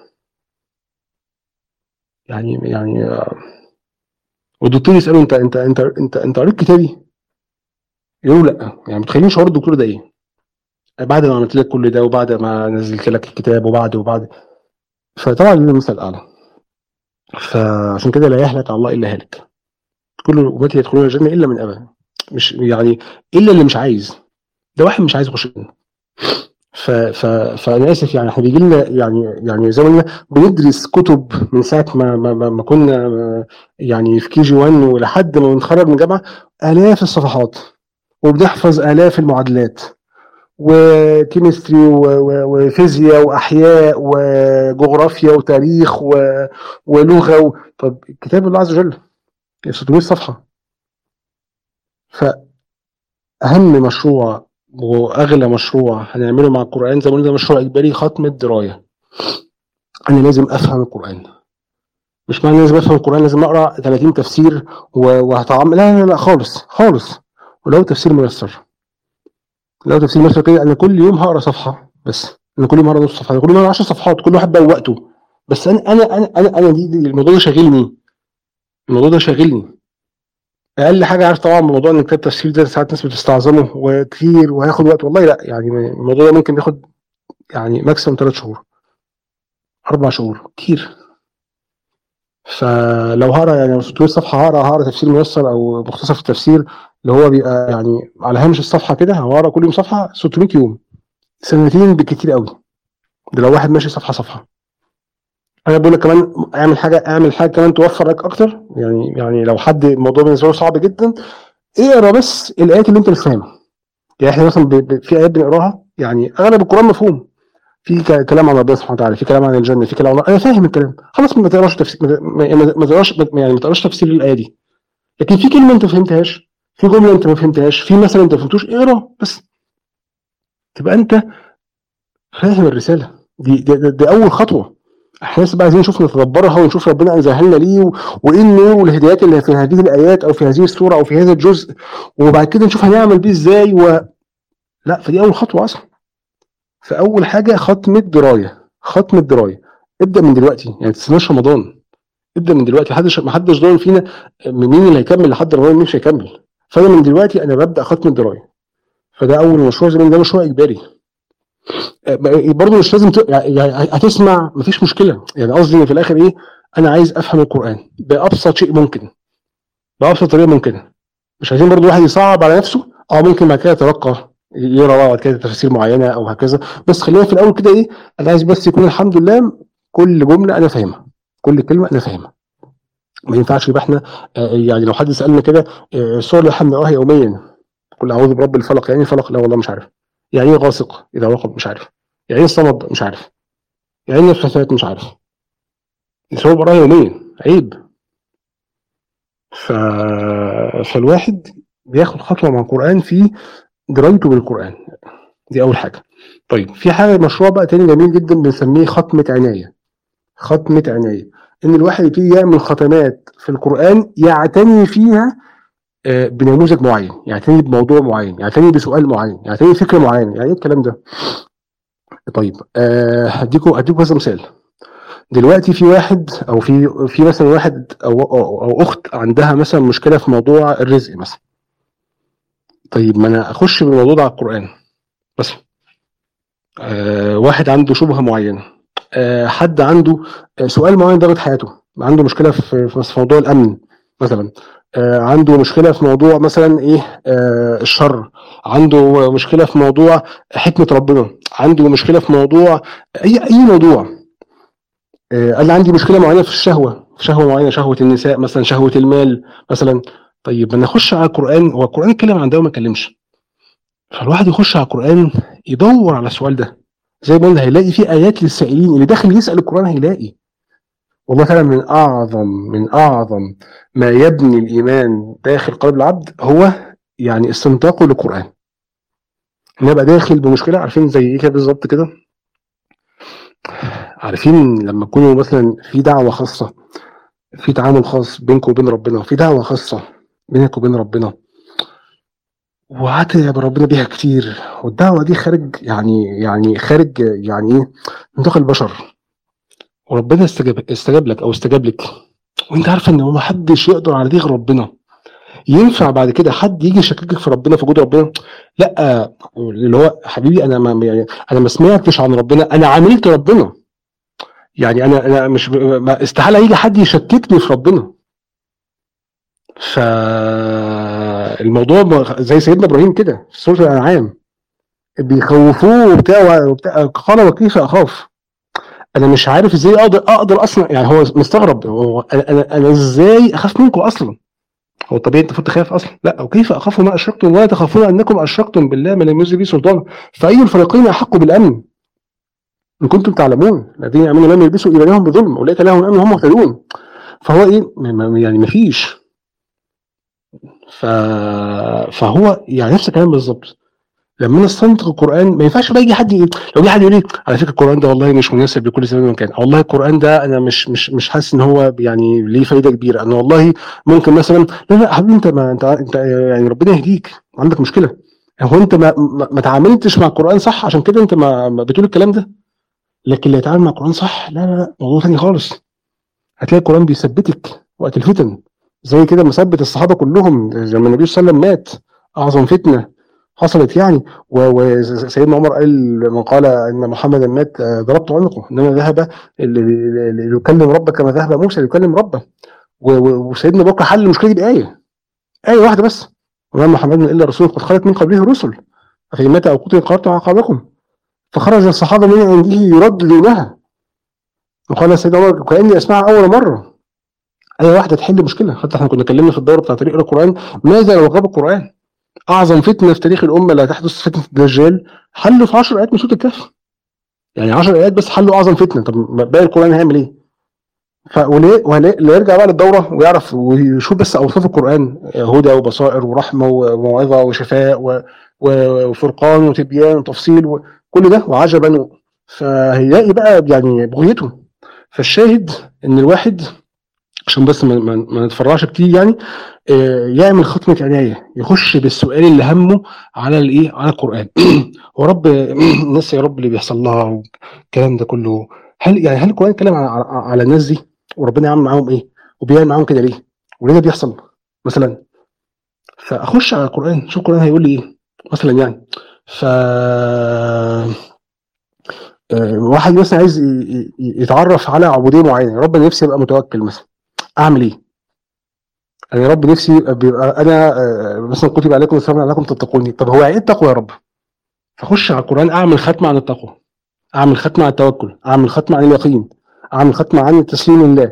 A: يعني يعني آه والدكتور يساله انت انت انت انت انت قريت كتابي؟ يقولوا لا يعني متخيلين شعور الدكتور ده ايه بعد ما عملت لك كل ده وبعد ما نزلت لك الكتاب وبعد وبعد فطبعا لنا المثل الاعلى فعشان كده لا يهلك على الله الا هالك كل امتي يدخلون الجنه الا من ابى مش يعني الا اللي مش عايز ده واحد مش عايز يخش الجنه ف... ف... فانا اسف يعني احنا بيجي لنا يعني يعني زي ما قلنا بندرس كتب من ساعه ما ما, ما, ما كنا يعني في كي جي 1 ولحد ما بنتخرج من الجامعه الاف الصفحات وبنحفظ آلاف المعادلات وكيمستري وفيزياء واحياء وجغرافيا وتاريخ ولغه و... طب كتاب الله عز وجل 600 صفحه فاهم مشروع واغلى مشروع هنعمله مع القران زي ما قلنا مشروع اجباري ختم الدرايه انا لازم افهم القران مش معنى لازم افهم القران لازم اقرا 30 تفسير وهتعمل لا لا لا خالص خالص ولو تفسير ميسر لو تفسير ميسر كده انا كل يوم هقرا صفحه بس انا كل يوم هقرا نص صفحه كل يوم هقرا 10 صفحات كل واحد بقى وقته بس انا انا انا انا, أنا دي, دي الموضوع ده شاغلني الموضوع ده شاغلني اقل حاجه عارف طبعا موضوع ان كتاب التفسير ده ساعات ناس بتستعظمه وكتير وهياخد وقت والله لا يعني الموضوع ده ممكن ياخد يعني ماكسيموم ثلاث شهور اربع شهور كتير فلو هقرا يعني 600 صفحه هقرا هقرا تفسير ميسر او مختصر في التفسير اللي هو بيبقى يعني على هامش الصفحه كده هقرا كل يوم صفحه 600 يوم سنتين بالكتير قوي ده لو واحد ماشي صفحه صفحه انا بقول لك كمان اعمل حاجه اعمل حاجه كمان توفر لك اكتر يعني يعني لو حد الموضوع بالنسبه له صعب جدا اقرا بس الايات اللي انت مش فاهمها يعني احنا مثلا في ايات بنقراها يعني اغلب القران مفهوم في كلام عن ربنا سبحانه وتعالى في كلام عن الجنه في كلام عن انا فاهم الكلام خلاص ما تقراش تفسير ما تقراش يعني ما تقراش تفسير الايه دي لكن في كلمه انت ما فهمتهاش في جمله انت ما فهمتهاش في مثلا انت ما فهمتوش اقرا بس تبقى انت فاهم الرساله دي دي, دي, دي اول خطوه احنا لسه بقى عايزين نشوف نتدبرها ونشوف ربنا انزلها لنا ليه وايه النور والهدايات اللي في هذه الايات او في هذه السوره او في هذا الجزء وبعد كده نشوف هنعمل بيه ازاي و لا فدي اول خطوه اصلا فاول حاجه ختم الدرايه ختم الدرايه ابدا من دلوقتي يعني تستناش رمضان ابدا من دلوقتي محدش محدش ضامن فينا مين اللي هيكمل لحد رمضان مين مش هيكمل فانا من دلوقتي انا ببدا ختم الدرايه فده اول مشروع زي ده مشروع اجباري برضه مش لازم ت... يعني هتسمع مفيش مشكله يعني قصدي في الاخر ايه انا عايز افهم القران بابسط شيء ممكن بابسط طريقه ممكنه مش عايزين برضه واحد يصعب على نفسه اه ممكن بعد كده يترقى يقرا بعد كده تفاسير معينه او هكذا بس خلينا في الاول كده ايه انا عايز بس يكون الحمد لله كل جمله انا فاهمها كل كلمه انا فاهمها ما ينفعش يبقى احنا يعني لو حد سالنا كده الصور اللي احنا بنقراها يوميا قل اعوذ برب الفلق يعني الفلق لا والله مش عارف يعني ايه غاسق اذا وقب مش عارف يعني ايه الصمد مش عارف يعني ايه النفاثات مش عارف الصور بقراها يوميا عيب ف... فالواحد بياخد خطوه مع القران في درايته بالقران دي اول حاجه طيب في حاجه مشروع بقى تاني جميل جدا بنسميه ختمه عنايه ختمه عنايه ان الواحد يبتدي يعمل ختمات في القران يعتني فيها بنموذج معين يعتني بموضوع معين يعتني بسؤال معين يعتني بفكره معينه يعني ايه الكلام ده طيب هديكم أه هديكم كذا مثال دلوقتي في واحد او في في مثلا واحد او او, أو اخت عندها مثلا مشكله في موضوع الرزق مثلا طيب ما انا اخش بالموضوع ده على القران بس أه واحد عنده شبهه معينه أه حد عنده سؤال معين ضاغط حياته عنده مشكله في في موضوع الامن مثلا آه عنده مشكله في موضوع مثلا ايه آه الشر عنده مشكله في موضوع حكمه ربنا عنده مشكله في موضوع اي اي موضوع آه قال عندي مشكله معينه في الشهوه في شهوه معينه شهوه النساء مثلا شهوه المال مثلا طيب انا اخش على القران هو القران اتكلم عن ده وما اتكلمش فالواحد يخش على القران يدور على السؤال ده زي ما قلنا هيلاقي في ايات للسائلين اللي داخل يسال القران هيلاقي والله فعلا من اعظم من اعظم ما يبني الايمان داخل قلب العبد هو يعني استنطاقه للقران ان ابقى داخل بمشكله عارفين زي ايه كده بالظبط كده عارفين لما تكونوا مثلا في دعوه خاصه في تعامل خاص بينك وبين ربنا في دعوه خاصه بينك وبين ربنا وقعدت ربنا بيها كتير والدعوه دي خارج يعني يعني خارج يعني ايه نطاق البشر وربنا استجاب استجاب لك او استجاب لك وانت عارفه ان ما حدش يقدر على دي غير ربنا ينفع بعد كده حد يجي يشككك في ربنا في وجود ربنا لا اللي هو حبيبي انا ما يعني انا ما سمعتش عن ربنا انا عملت ربنا يعني انا انا مش ما استحاله يجي حد يشككني في ربنا فالموضوع زي سيدنا ابراهيم كده في سوره الانعام بيخوفوه وبتاع وبتاع قال وكيف اخاف انا مش عارف ازاي اقدر اقدر اصلا يعني هو مستغرب هو انا انا, أنا ازاي اخاف منكم اصلا هو طبيعي انت المفروض تخاف اصلا لا وكيف اخاف ما اشركتم ولا تخافون انكم اشركتم بالله ما لم ينزل به سلطان فاي الفريقين احق بالامن ان كنتم تعلمون الذين يعملون لم يلبسوا ايمانهم بظلم اولئك لهم الامن وهم مهتدون فهو ايه يعني ما فيش ف... فهو يعني نفس الكلام بالظبط لما انا استنطق القران ما ينفعش بقى يجي حد ي- لو جه حد يقول لي على فكره القران ده والله مش مناسب لكل زمان ومكان والله القران ده انا مش مش مش حاسس ان هو يعني ليه فايده كبيره انا والله ممكن مثلا لا لا حبيبي انت ما انت انت يعني ربنا يهديك عندك مشكله هو انت ما ما, ما تعاملتش مع القران صح عشان كده انت ما, ما بتقول الكلام ده لكن اللي يتعامل مع القران صح لا لا لا موضوع ثاني خالص هتلاقي القران بيثبتك وقت الفتن زي كده مثبت الصحابه كلهم زي ما النبي صلى الله عليه وسلم مات اعظم فتنه حصلت يعني وسيدنا عمر قال من قال ان محمدا مات آه، ضربت عنقه انما ذهب اللي اللي يكلم ربه كما ذهب موسى يكلم ربه و- و- وسيدنا ابو بكر حل المشكله دي بايه ايه واحده بس وما محمد الا رسول قد خلت من قبله الرسل فإن مات او قتل قرأت عقابكم فخرج الصحابه من عنده يرددونها وقال سيدنا عمر كاني اسمعها اول مره ايه واحده تحل مشكله حتى احنا كنا اتكلمنا في الدوره بتاع طريق القران ماذا لو غاب القران اعظم فتنه في تاريخ الامه لا تحدث فتنه الدجال حلوا في 10 ايات من سوره الكهف يعني 10 ايات بس حلوا اعظم فتنه طب ما باقي القران هيعمل ايه؟ فوليه وليه اللي يرجع بقى للدوره ويعرف ويشوف بس اوصاف القران هدى وبصائر ورحمه وموعظه وشفاء و- و- وفرقان وتبيان وتفصيل وكل ده وعجبا فهيلاقي بقى يعني بغيته فالشاهد ان الواحد عشان بس ما, ما, ما نتفرعش كتير يعني آه، يعمل ختمة عناية يخش بالسؤال اللي همه على الايه على القرآن هو رب الناس يا رب اللي بيحصل لها والكلام ده كله هل يعني هل القرآن اتكلم على, على- على الناس دي وربنا يعمل معاهم ايه وبيعمل معاهم كده ليه وليه ده بيحصل مثلا فاخش على القرآن شوف القرآن هيقول لي ايه مثلا يعني ف آه، واحد مثلا عايز ي- ي- يتعرف على عبودية معينة يا رب أنا نفسي ابقى متوكل مثلا اعمل ايه انا يا رب نفسي يبقى بيبقى انا آه، مثلا كتب عليكم الصبر عليكم تتقوني طب هو يعني ايه التقوى يا رب فاخش على القران اعمل ختمه عن التقوى اعمل ختمه عن التوكل اعمل ختمه عن اليقين اعمل ختمه عن التسليم لله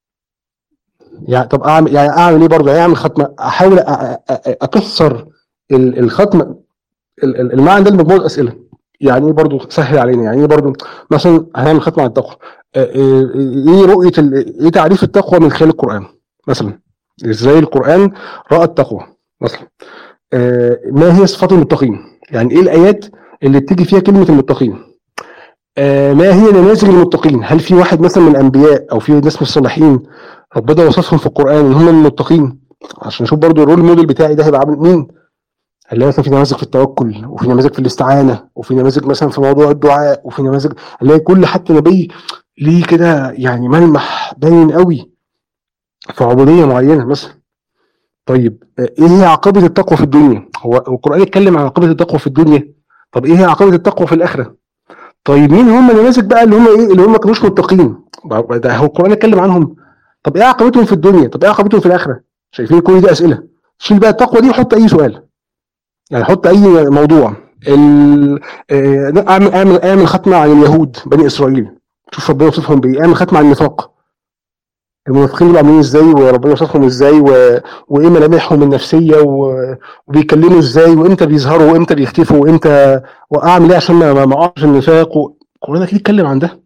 A: يعني طب اعمل يعني اعمل ايه برضه يعني اعمل ختمه احاول أ- أ- أ- اكسر ال- الختمه ال- ال- المعنى ده لمجموعه اسئله يعني ايه برضه سهل علينا يعني ايه برضه مثلا هنعمل ختمه عن التقوى آه، آه، ايه رؤيه ال- ايه تعريف التقوى من خلال القران مثلا ازاي القران راى التقوى مثلا آه، ما هي صفات المتقين يعني ايه الايات اللي بتيجي فيها كلمه المتقين آه، ما هي نماذج المتقين هل في واحد مثلا من الانبياء او في ناس من الصالحين ربنا وصفهم في القران ان هم المتقين عشان نشوف برضو الرول موديل بتاعي ده هيبقى عامل مين هنلاقي مثلا في نماذج في التوكل وفي نماذج في الاستعانه وفي نماذج مثلا في موضوع الدعاء وفي نماذج هنلاقي كل حتى نبي ليه كده يعني ملمح باين قوي في عبوديه معينه مثلا طيب آه، ايه هي عاقبه التقوى في الدنيا هو القران اتكلم عن عاقبه التقوى في الدنيا طب ايه هي عاقبه التقوى في الاخره طيب مين هم النماذج بقى اللي هم ايه اللي هم ما كانوش متقين بقى- ده هو القران اتكلم عنهم طب ايه عاقبتهم في الدنيا طب ايه عاقبتهم في الاخره شايفين كل دي اسئله شيل بقى التقوى دي وحط اي سؤال يعني حط اي موضوع ال... آه، اعمل اعمل اعمل ختمه عن اليهود بني اسرائيل شوف ربنا يوصفهم بايه اعمل ختمه عن النفاق المنافقين دول عاملين ازاي وربنا يوصفهم ازاي و... وايه ملامحهم النفسيه و... وبيتكلموا ازاي وامتى بيظهروا وامتى بيختفوا وامتى واعمل ايه عشان ما ما ما اقعش في النفاق و... القران اكيد اتكلم عن ده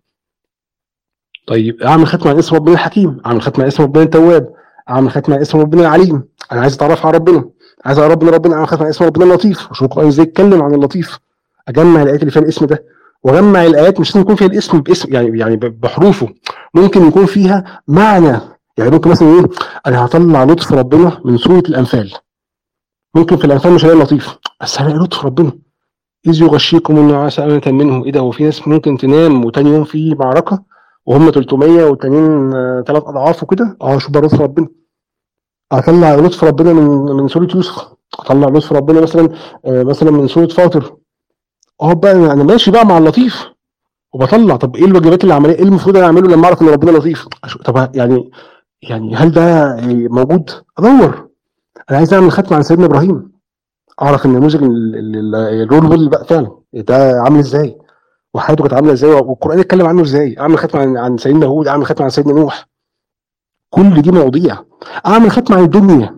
A: طيب اعمل ختمه عن اسم ربنا الحكيم اعمل ختمه عن اسم ربنا التواب اعمل ختمه عن اسم ربنا العليم انا عايز اتعرف على ربنا عايز اقرب من ربنا اعمل ختمه عن اسم ربنا اللطيف اشوف القران ازاي يتكلم عن اللطيف اجمع الايات اللي فيها الاسم ده واجمع الايات مش لازم يكون فيها الاسم باسم يعني يعني ب- بحروفه ممكن يكون فيها معنى يعني ممكن مثلا ايه انا هطلع لطف ربنا من سوره الانفال ممكن في الانفال مش هلاقي لطيف بس هلاقي لطف ربنا إذ يغشيكم النعاس أمنة منه إيه ده هو في ناس ممكن تنام وتاني يوم في معركة وهم 300 والتانيين ثلاث أضعاف وكده أه شوف بقى لطف ربنا أطلع لطف ربنا من من سورة يوسف أطلع لطف ربنا مثلا آه، مثلا من سورة فاطر أه بقى أنا أنا ماشي بقى مع اللطيف وبطلع طب إيه الواجبات اللي عمليه إيه المفروض أنا أعمله لما أعرف إن ربنا لطيف أشوف- طب يعني يعني هل ده موجود؟ أدور أنا عايز أعمل ختمة عن سيدنا إبراهيم اعرف النموذج ال- ال- ال- الرول موديل بقى فعلا ده عامل ازاي وحياته كانت عامله ازاي والقران اتكلم عنه ازاي اعمل ختمه عن, عن سيدنا هود اعمل ختمه عن سيدنا نوح كل دي مواضيع اعمل ختمه عن الدنيا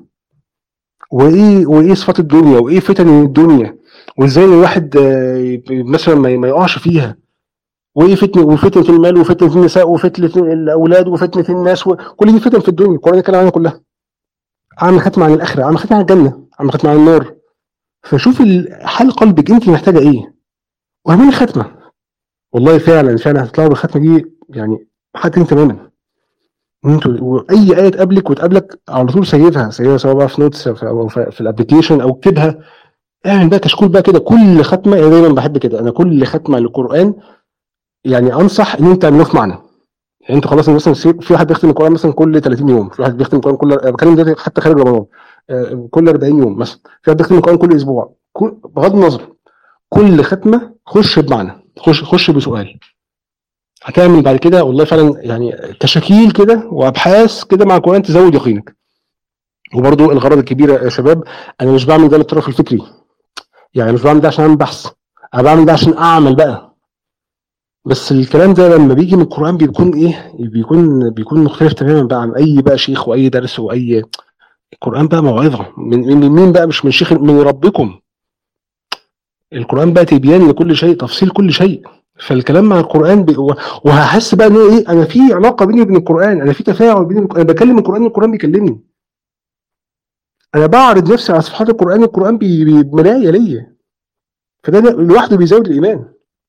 A: وايه وايه صفات الدنيا وايه فتن الدنيا وازاي الواحد آه، يب- مثلا ما ما يقعش فيها وايه فتنه وفتنه المال وفتنه النساء وفتنه الاولاد وفتنه الناس وكل دي فتن في الدنيا القران اتكلم عنها كلها اعمل ختمه عن الاخره اعمل ختمه عن الجنه اعمل ختمه عن النار فشوف حال قلبك انت محتاجه ايه واعملي ختمه والله فعلا فعلا هتطلعوا بالختمه دي يعني حاجه تماما انتوا واي ايه تقابلك وتقابلك على طول سيفها سيفها سواء بقى في نوتس او في, في الابلكيشن او اكتبها اعمل بقى كشكول بقى كده كل ختمه انا دايما بحب كده انا كل ختمه للقران يعني انصح ان انت تعمله في معنى يعني انت خلاص مثلا في واحد بيختم القران مثلا كل 30 يوم في واحد بيختم القران كل بتكلم دلوقتي حتى خارج رمضان آه، كل 40 يوم مثلا في واحد بيختم القران كل اسبوع بغض النظر كل ختمه خش بمعنى خش خش بسؤال هتعمل بعد كده والله فعلا يعني كشكيل كده وابحاث كده مع القران تزود يقينك وبرضو الغرض الكبير يا شباب انا مش بعمل ده للطرف الفكري يعني مش بعمل ده عشان اعمل بحث انا بعمل ده عشان اعمل بقى بس الكلام ده لما بيجي من القران بيكون ايه بيكون بيكون مختلف تماما بقى عن اي بقى شيخ واي درس واي القران بقى موعظه من من مين بقى مش من شيخ من ربكم القران بقى تبيان لكل شيء تفصيل كل شيء فالكلام مع القران بي... وهحس بقى ان ايه انا في علاقه بيني وبين القران انا في تفاعل بيني انا بكلم القران القران بيكلمني انا بعرض نفسي على صفحات القران القران بمرايه ليا فده لوحده بيزود الايمان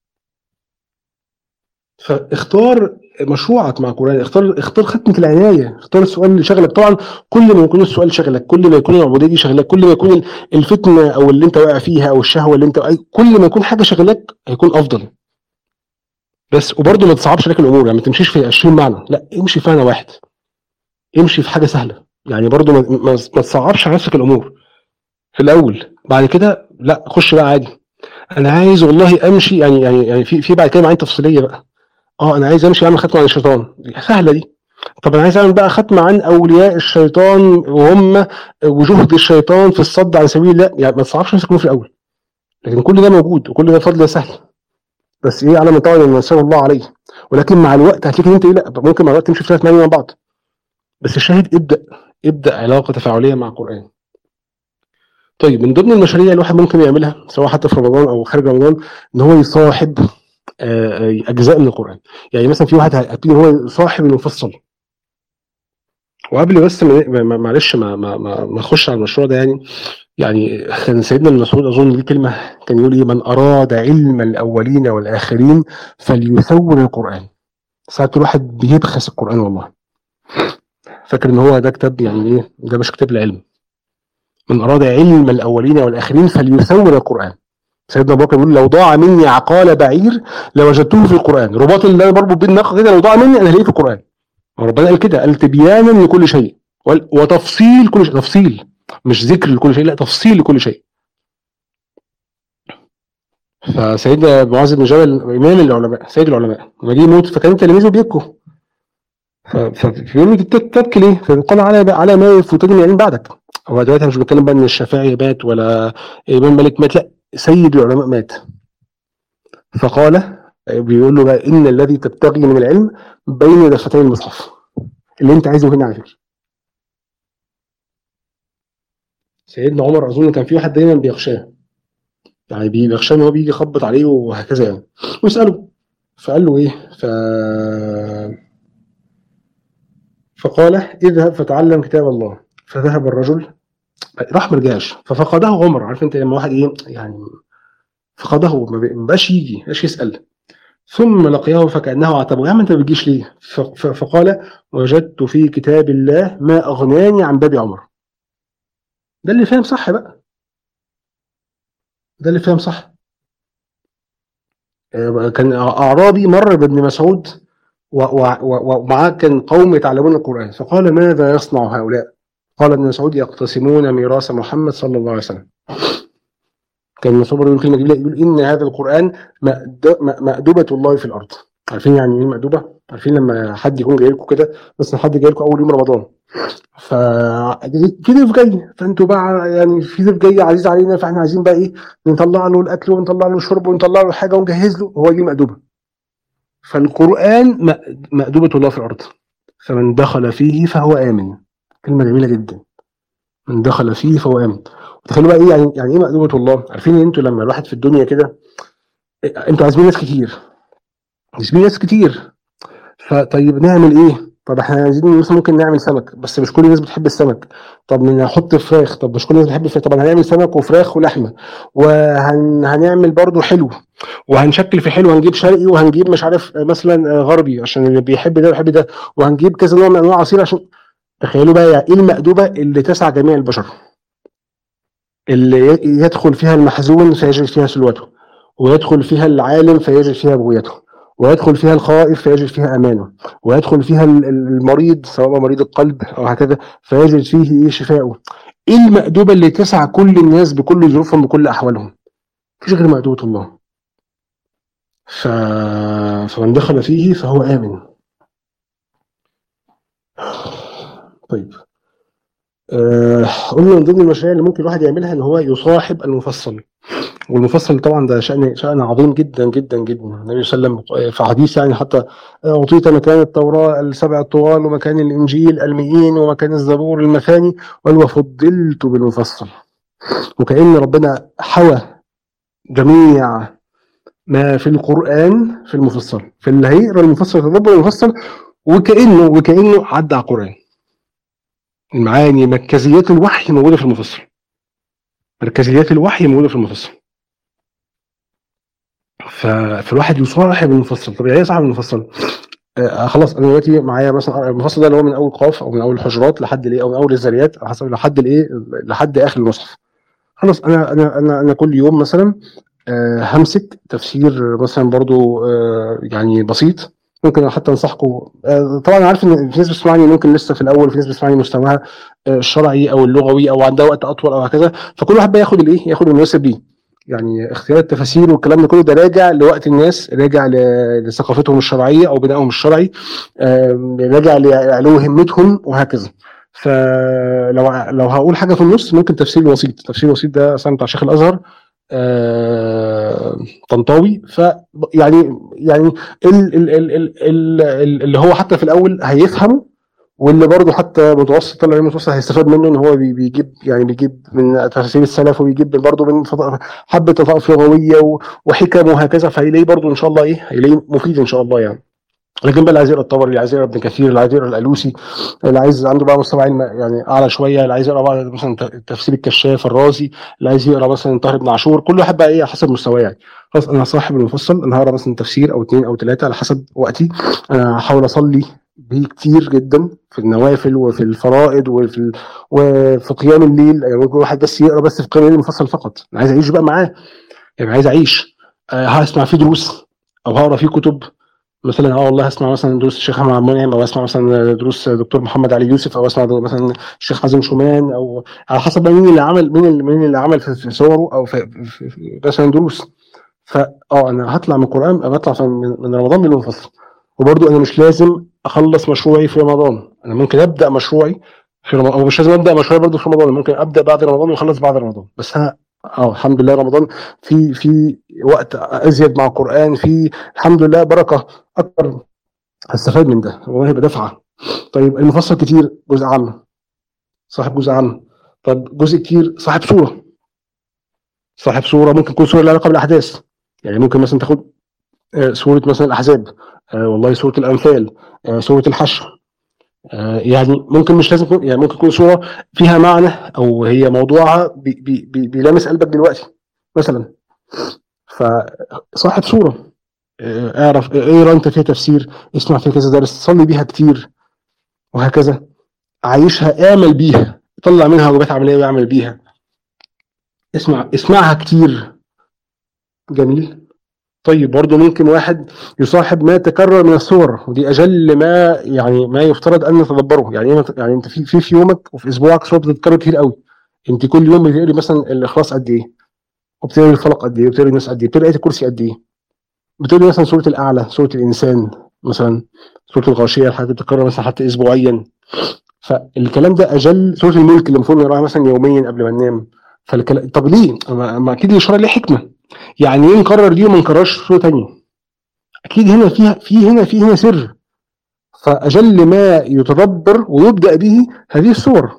A: فاختار مشروعك مع القران اختار اختار ختمه العنايه اختار السؤال اللي شغلك طبعا كل ما يكون السؤال شغلك كل ما يكون العبوديه دي شغلك كل ما يكون الفتنه او اللي انت واقع فيها او الشهوه اللي انت كل ما يكون حاجه شغلك هيكون افضل بس وبرضه ما تصعبش عليك الامور يعني ما تمشيش في 20 معنى لا امشي في معنى واحد امشي في حاجه سهله يعني برضه ما, ما, ما تصعبش على نفسك الامور في الاول بعد كده لا خش بقى عادي انا عايز والله امشي يعني يعني يعني في في بعد كده معين تفصيليه بقى اه انا عايز امشي اعمل ختمه عن الشيطان سهله دي طب انا عايز اعمل بقى ختمه عن اولياء الشيطان وهم وجهد الشيطان في الصد عن سبيل الله يعني ما تصعبش نفسك في الاول لكن كل ده موجود وكل ده فضل سهل بس ايه على من طبعا ان نسال الله عليه ولكن مع الوقت هتلاقي انت ايه لا ممكن مع الوقت تمشي في ثلاث معاني مع بعض بس الشاهد ابدا ابدا علاقه تفاعليه مع القران طيب من ضمن المشاريع الواحد ممكن يعملها سواء حتى في رمضان او خارج رمضان ان هو يصاحب اجزاء من القران يعني مثلا في واحد هيبتدي هو صاحب المفصل وقبل بس معلش ما ما ما, ما اخش على المشروع ده يعني يعني كان سيدنا ابن مسعود اظن ليه كلمه كان يقول ايه من اراد علم الاولين والاخرين فليثور القران ساعات الواحد بيبخس القران والله فاكر ان هو ده كتاب يعني ايه ده مش كتاب العلم من اراد علم الاولين والاخرين فليثور القران سيدنا ابو بكر بيقول لو ضاع مني عقال بعير لوجدته في القران رباط اللي انا بربط بين الناقه كده لو ضاع مني انا هلاقيه في القران ربنا قال كده قال تبيانا لكل شيء وتفصيل كل شيء تفصيل مش ذكر لكل شيء لا تفصيل لكل شيء فسيدنا معاذ بن جبل امام العلماء سيد العلماء لما جه يموت فكان تلاميذه بيبكوا فبيقول له تبكي ليه؟ فقال على على ما يفوتني من بعدك هو دلوقتي مش بتكلم بقى ان الشافعي مات ولا الامام مالك مات لا سيد العلماء مات فقال بيقول له بقى ان الذي تبتغي من العلم بين دفتي المصحف اللي انت عايزه هنا على فكره سيدنا عمر اظن كان في واحد دايما بيخشاه يعني بيخشاه ان هو بيجي يخبط عليه وهكذا يعني ويساله فقال له ايه ف فقال اذهب فتعلم كتاب الله فذهب الرجل راح ما رجعش ففقده عمر عارف انت لما واحد ايه يعني فقده ما بقاش يجي ما بقاش يسال ثم لقيه فكانه عاتبه يا عم انت ما بتجيش ليه فقال وجدت في كتاب الله ما اغناني عن باب عمر ده اللي فاهم صح بقى ده اللي فاهم صح كان اعرابي مر بابن مسعود ومعاه كان قوم يتعلمون القران فقال ماذا يصنع هؤلاء قال ابن مسعود يقتسمون ميراث محمد صلى الله عليه وسلم كان مسعود يقول كلمه جميله يقول ان هذا القران مأدبه الله في الارض عارفين يعني ايه مأدبه؟ عارفين لما حد يكون جاي لكم كده مثلا حد جاي لكم اول يوم رمضان ف في ضيف جاي فانتوا بقى يعني في ضيف جاي عزيز علينا فاحنا عايزين بقى ايه نطلع له الاكل ونطلع له الشرب ونطلع له حاجه ونجهز له هو دي المأدبه فالقران مأدبه الله في الارض فمن دخل فيه فهو امن كلمه جميله جدا من دخل فيه فهو امن تخيلوا بقى ايه يعني يعني ايه مأدبه الله عارفين انتوا لما الواحد في الدنيا كده انتوا عازمين ناس كتير عازمين ناس كتير فطيب نعمل ايه طب احنا عايزين مثلا ممكن نعمل سمك بس مش كل الناس بتحب السمك طب نحط فراخ طب مش كل الناس بتحب الفراخ طب هنعمل سمك وفراخ ولحمه وهنعمل برضو حلو وهنشكل في حلو هنجيب شرقي وهنجيب مش عارف مثلا غربي عشان اللي بيحب ده ويحب ده وهنجيب كذا نوع من انواع عصير عشان تخيلوا بقى يعني ايه المأدوبه اللي تسعى جميع البشر اللي يدخل فيها المحزون فيجد فيها سلوته ويدخل فيها العالم فيجد فيها بغيته ويدخل فيها الخائف فيجد فيها امانه ويدخل فيها المريض سواء مريض القلب او هكذا فيجد فيه ايه شفاؤه ايه المأدوبة اللي تسع كل الناس بكل ظروفهم بكل احوالهم مفيش غير مأدوبة الله ف... فمن دخل فيه فهو آمن طيب آه قلنا من ضمن المشاريع اللي ممكن الواحد يعملها ان هو يصاحب المفصل والمفصل طبعا ده شأن شأن عظيم جدا جدا جدا النبي صلى الله عليه وسلم في حديث يعني حتى أعطيت مكان التوراة السبع الطوال ومكان الإنجيل المئين ومكان الزبور المثاني قال وفضلت بالمفصل وكأن ربنا حوى جميع ما في القرآن في المفصل في اللي هيقرا المفصل يتدبر المفصل وكأنه وكأنه عدى على القرآن المعاني مركزيات الوحي موجودة في المفصل مركزيات الوحي موجودة في المفصل فالواحد يصاحب المفصل طب يعني ايه صاحب المفصل؟ آه خلاص انا دلوقتي معايا مثلا المفصل ده اللي هو من اول قاف او من اول الحجرات لحد الايه او من اول الذريات على حسب لحد الايه لحد اخر المصحف خلاص انا انا انا انا كل يوم مثلا آه همسك تفسير مثلا برضو آه يعني بسيط ممكن حتى انصحكم آه طبعا عارف ان في ناس بتسمعني ممكن لسه في الاول في ناس بتسمعني مستواها آه الشرعي او اللغوي او عندها وقت اطول او هكذا فكل واحد بقى ياخد الايه ياخد المناسب ليه يعني اختيار التفاسير والكلام ده كله ده راجع لوقت الناس راجع لثقافتهم الشرعيه او بنائهم الشرعي راجع لعلو همتهم وهكذا فلو لو هقول حاجه في النص ممكن تفسير الوسيط تفسير الوسيط ده اصلا بتاع شيخ الازهر طنطاوي ف يعني يعني ال ال ال ال ال اللي هو حتى في الاول هيفهمه واللي برضه حتى متوسط طلع متوسط هيستفاد منه ان هو بيجيب يعني بيجيب من تفاسير السلف وبيجيب برضه من حبه لطائف لغويه وحكم وهكذا فهيلاقيه برضه ان شاء الله ايه هيلاقيه مفيد ان شاء الله يعني لكن بقى اللي عايز يقرا الطبري اللي عايز يقرا ابن كثير اللي عايز يقرا الالوسي اللي عايز عنده بقى مستوى علم يعني اعلى شويه اللي عايز يقرا بقى مثلا تفسير الكشاف الرازي اللي عايز يقرا مثلا طاهر بن عاشور كل واحد بقى ايه حسب مستواه يعني خلاص انا صاحب المفصل انا هقرا مثلا تفسير او اثنين او ثلاثه على حسب وقتي انا هحاول اصلي بيه كتير جدا في النوافل وفي الفرائض وفي ال... وفي قيام الليل يعني ممكن واحد بس يقرا بس في قيام الليل المفصل فقط انا عايز اعيش بقى معاه يعني عايز اعيش أه هسمع فيه دروس او هقرا فيه كتب مثلا اه والله هسمع مثلا دروس الشيخ احمد عبد المنعم او اسمع مثلا دروس دكتور محمد علي يوسف او اسمع مثلا الشيخ حازم شومان او على حسب بقى مين اللي عمل مين اللي مين اللي عمل في صوره او في, في, في مثلا دروس فاه انا هطلع من القران بطلع من رمضان بالمفصل وبرضو انا مش لازم اخلص مشروعي في رمضان انا ممكن ابدا مشروعي في رمضان او مش لازم ابدا مشروعي برضو في رمضان ممكن ابدا بعد رمضان واخلص بعد رمضان بس انا اه الحمد لله رمضان في في وقت ازيد مع القران في الحمد لله بركه اكتر هستفاد من ده والله هيبقى دفعه طيب المفصل كتير جزء عام صاحب جزء عام طب جزء كتير صاحب صوره صاحب صوره ممكن تكون صوره لها علاقه بالاحداث يعني ممكن مثلا تاخد سوره مثلا الاحزاب آه والله سوره الانفال آه سوره الحشر آه يعني ممكن مش لازم يعني ممكن تكون سوره فيها معنى او هي موضوعها بي بي بي بيلامس قلبك دلوقتي مثلا فصاحب سوره اعرف اقرا انت فيها تفسير اسمع فيها كذا درس صلي بيها كتير وهكذا عايشها اعمل بيها طلع منها واجبات عمليه واعمل بيها اسمع اسمعها كتير جميل طيب برضه ممكن واحد يصاحب ما تكرر من الصور ودي اجل ما يعني ما يفترض ان نتدبره يعني يعني انت في في, في يومك وفي اسبوعك صور بتتكرر كتير قوي انت كل يوم بتقري مثلا الاخلاص قد ايه وبتقري الفلق قد ايه وبتقري الناس قد ايه بتقري ايه الكرسي قد ايه بتقري مثلا سوره الاعلى سوره الانسان مثلا سوره الغاشيه الحاجات بتتكرر مثلا حتى اسبوعيا فالكلام ده اجل سوره الملك اللي المفروض نقراها مثلا يوميا قبل ما ننام فالكلام طب ليه؟ ما اكيد الاشاره ليه حكمه يعني ايه نكرر دي وما نكررش صوره ثانيه اكيد هنا فيها في هنا في هنا سر فاجل ما يتدبر ويبدا به هذه الصور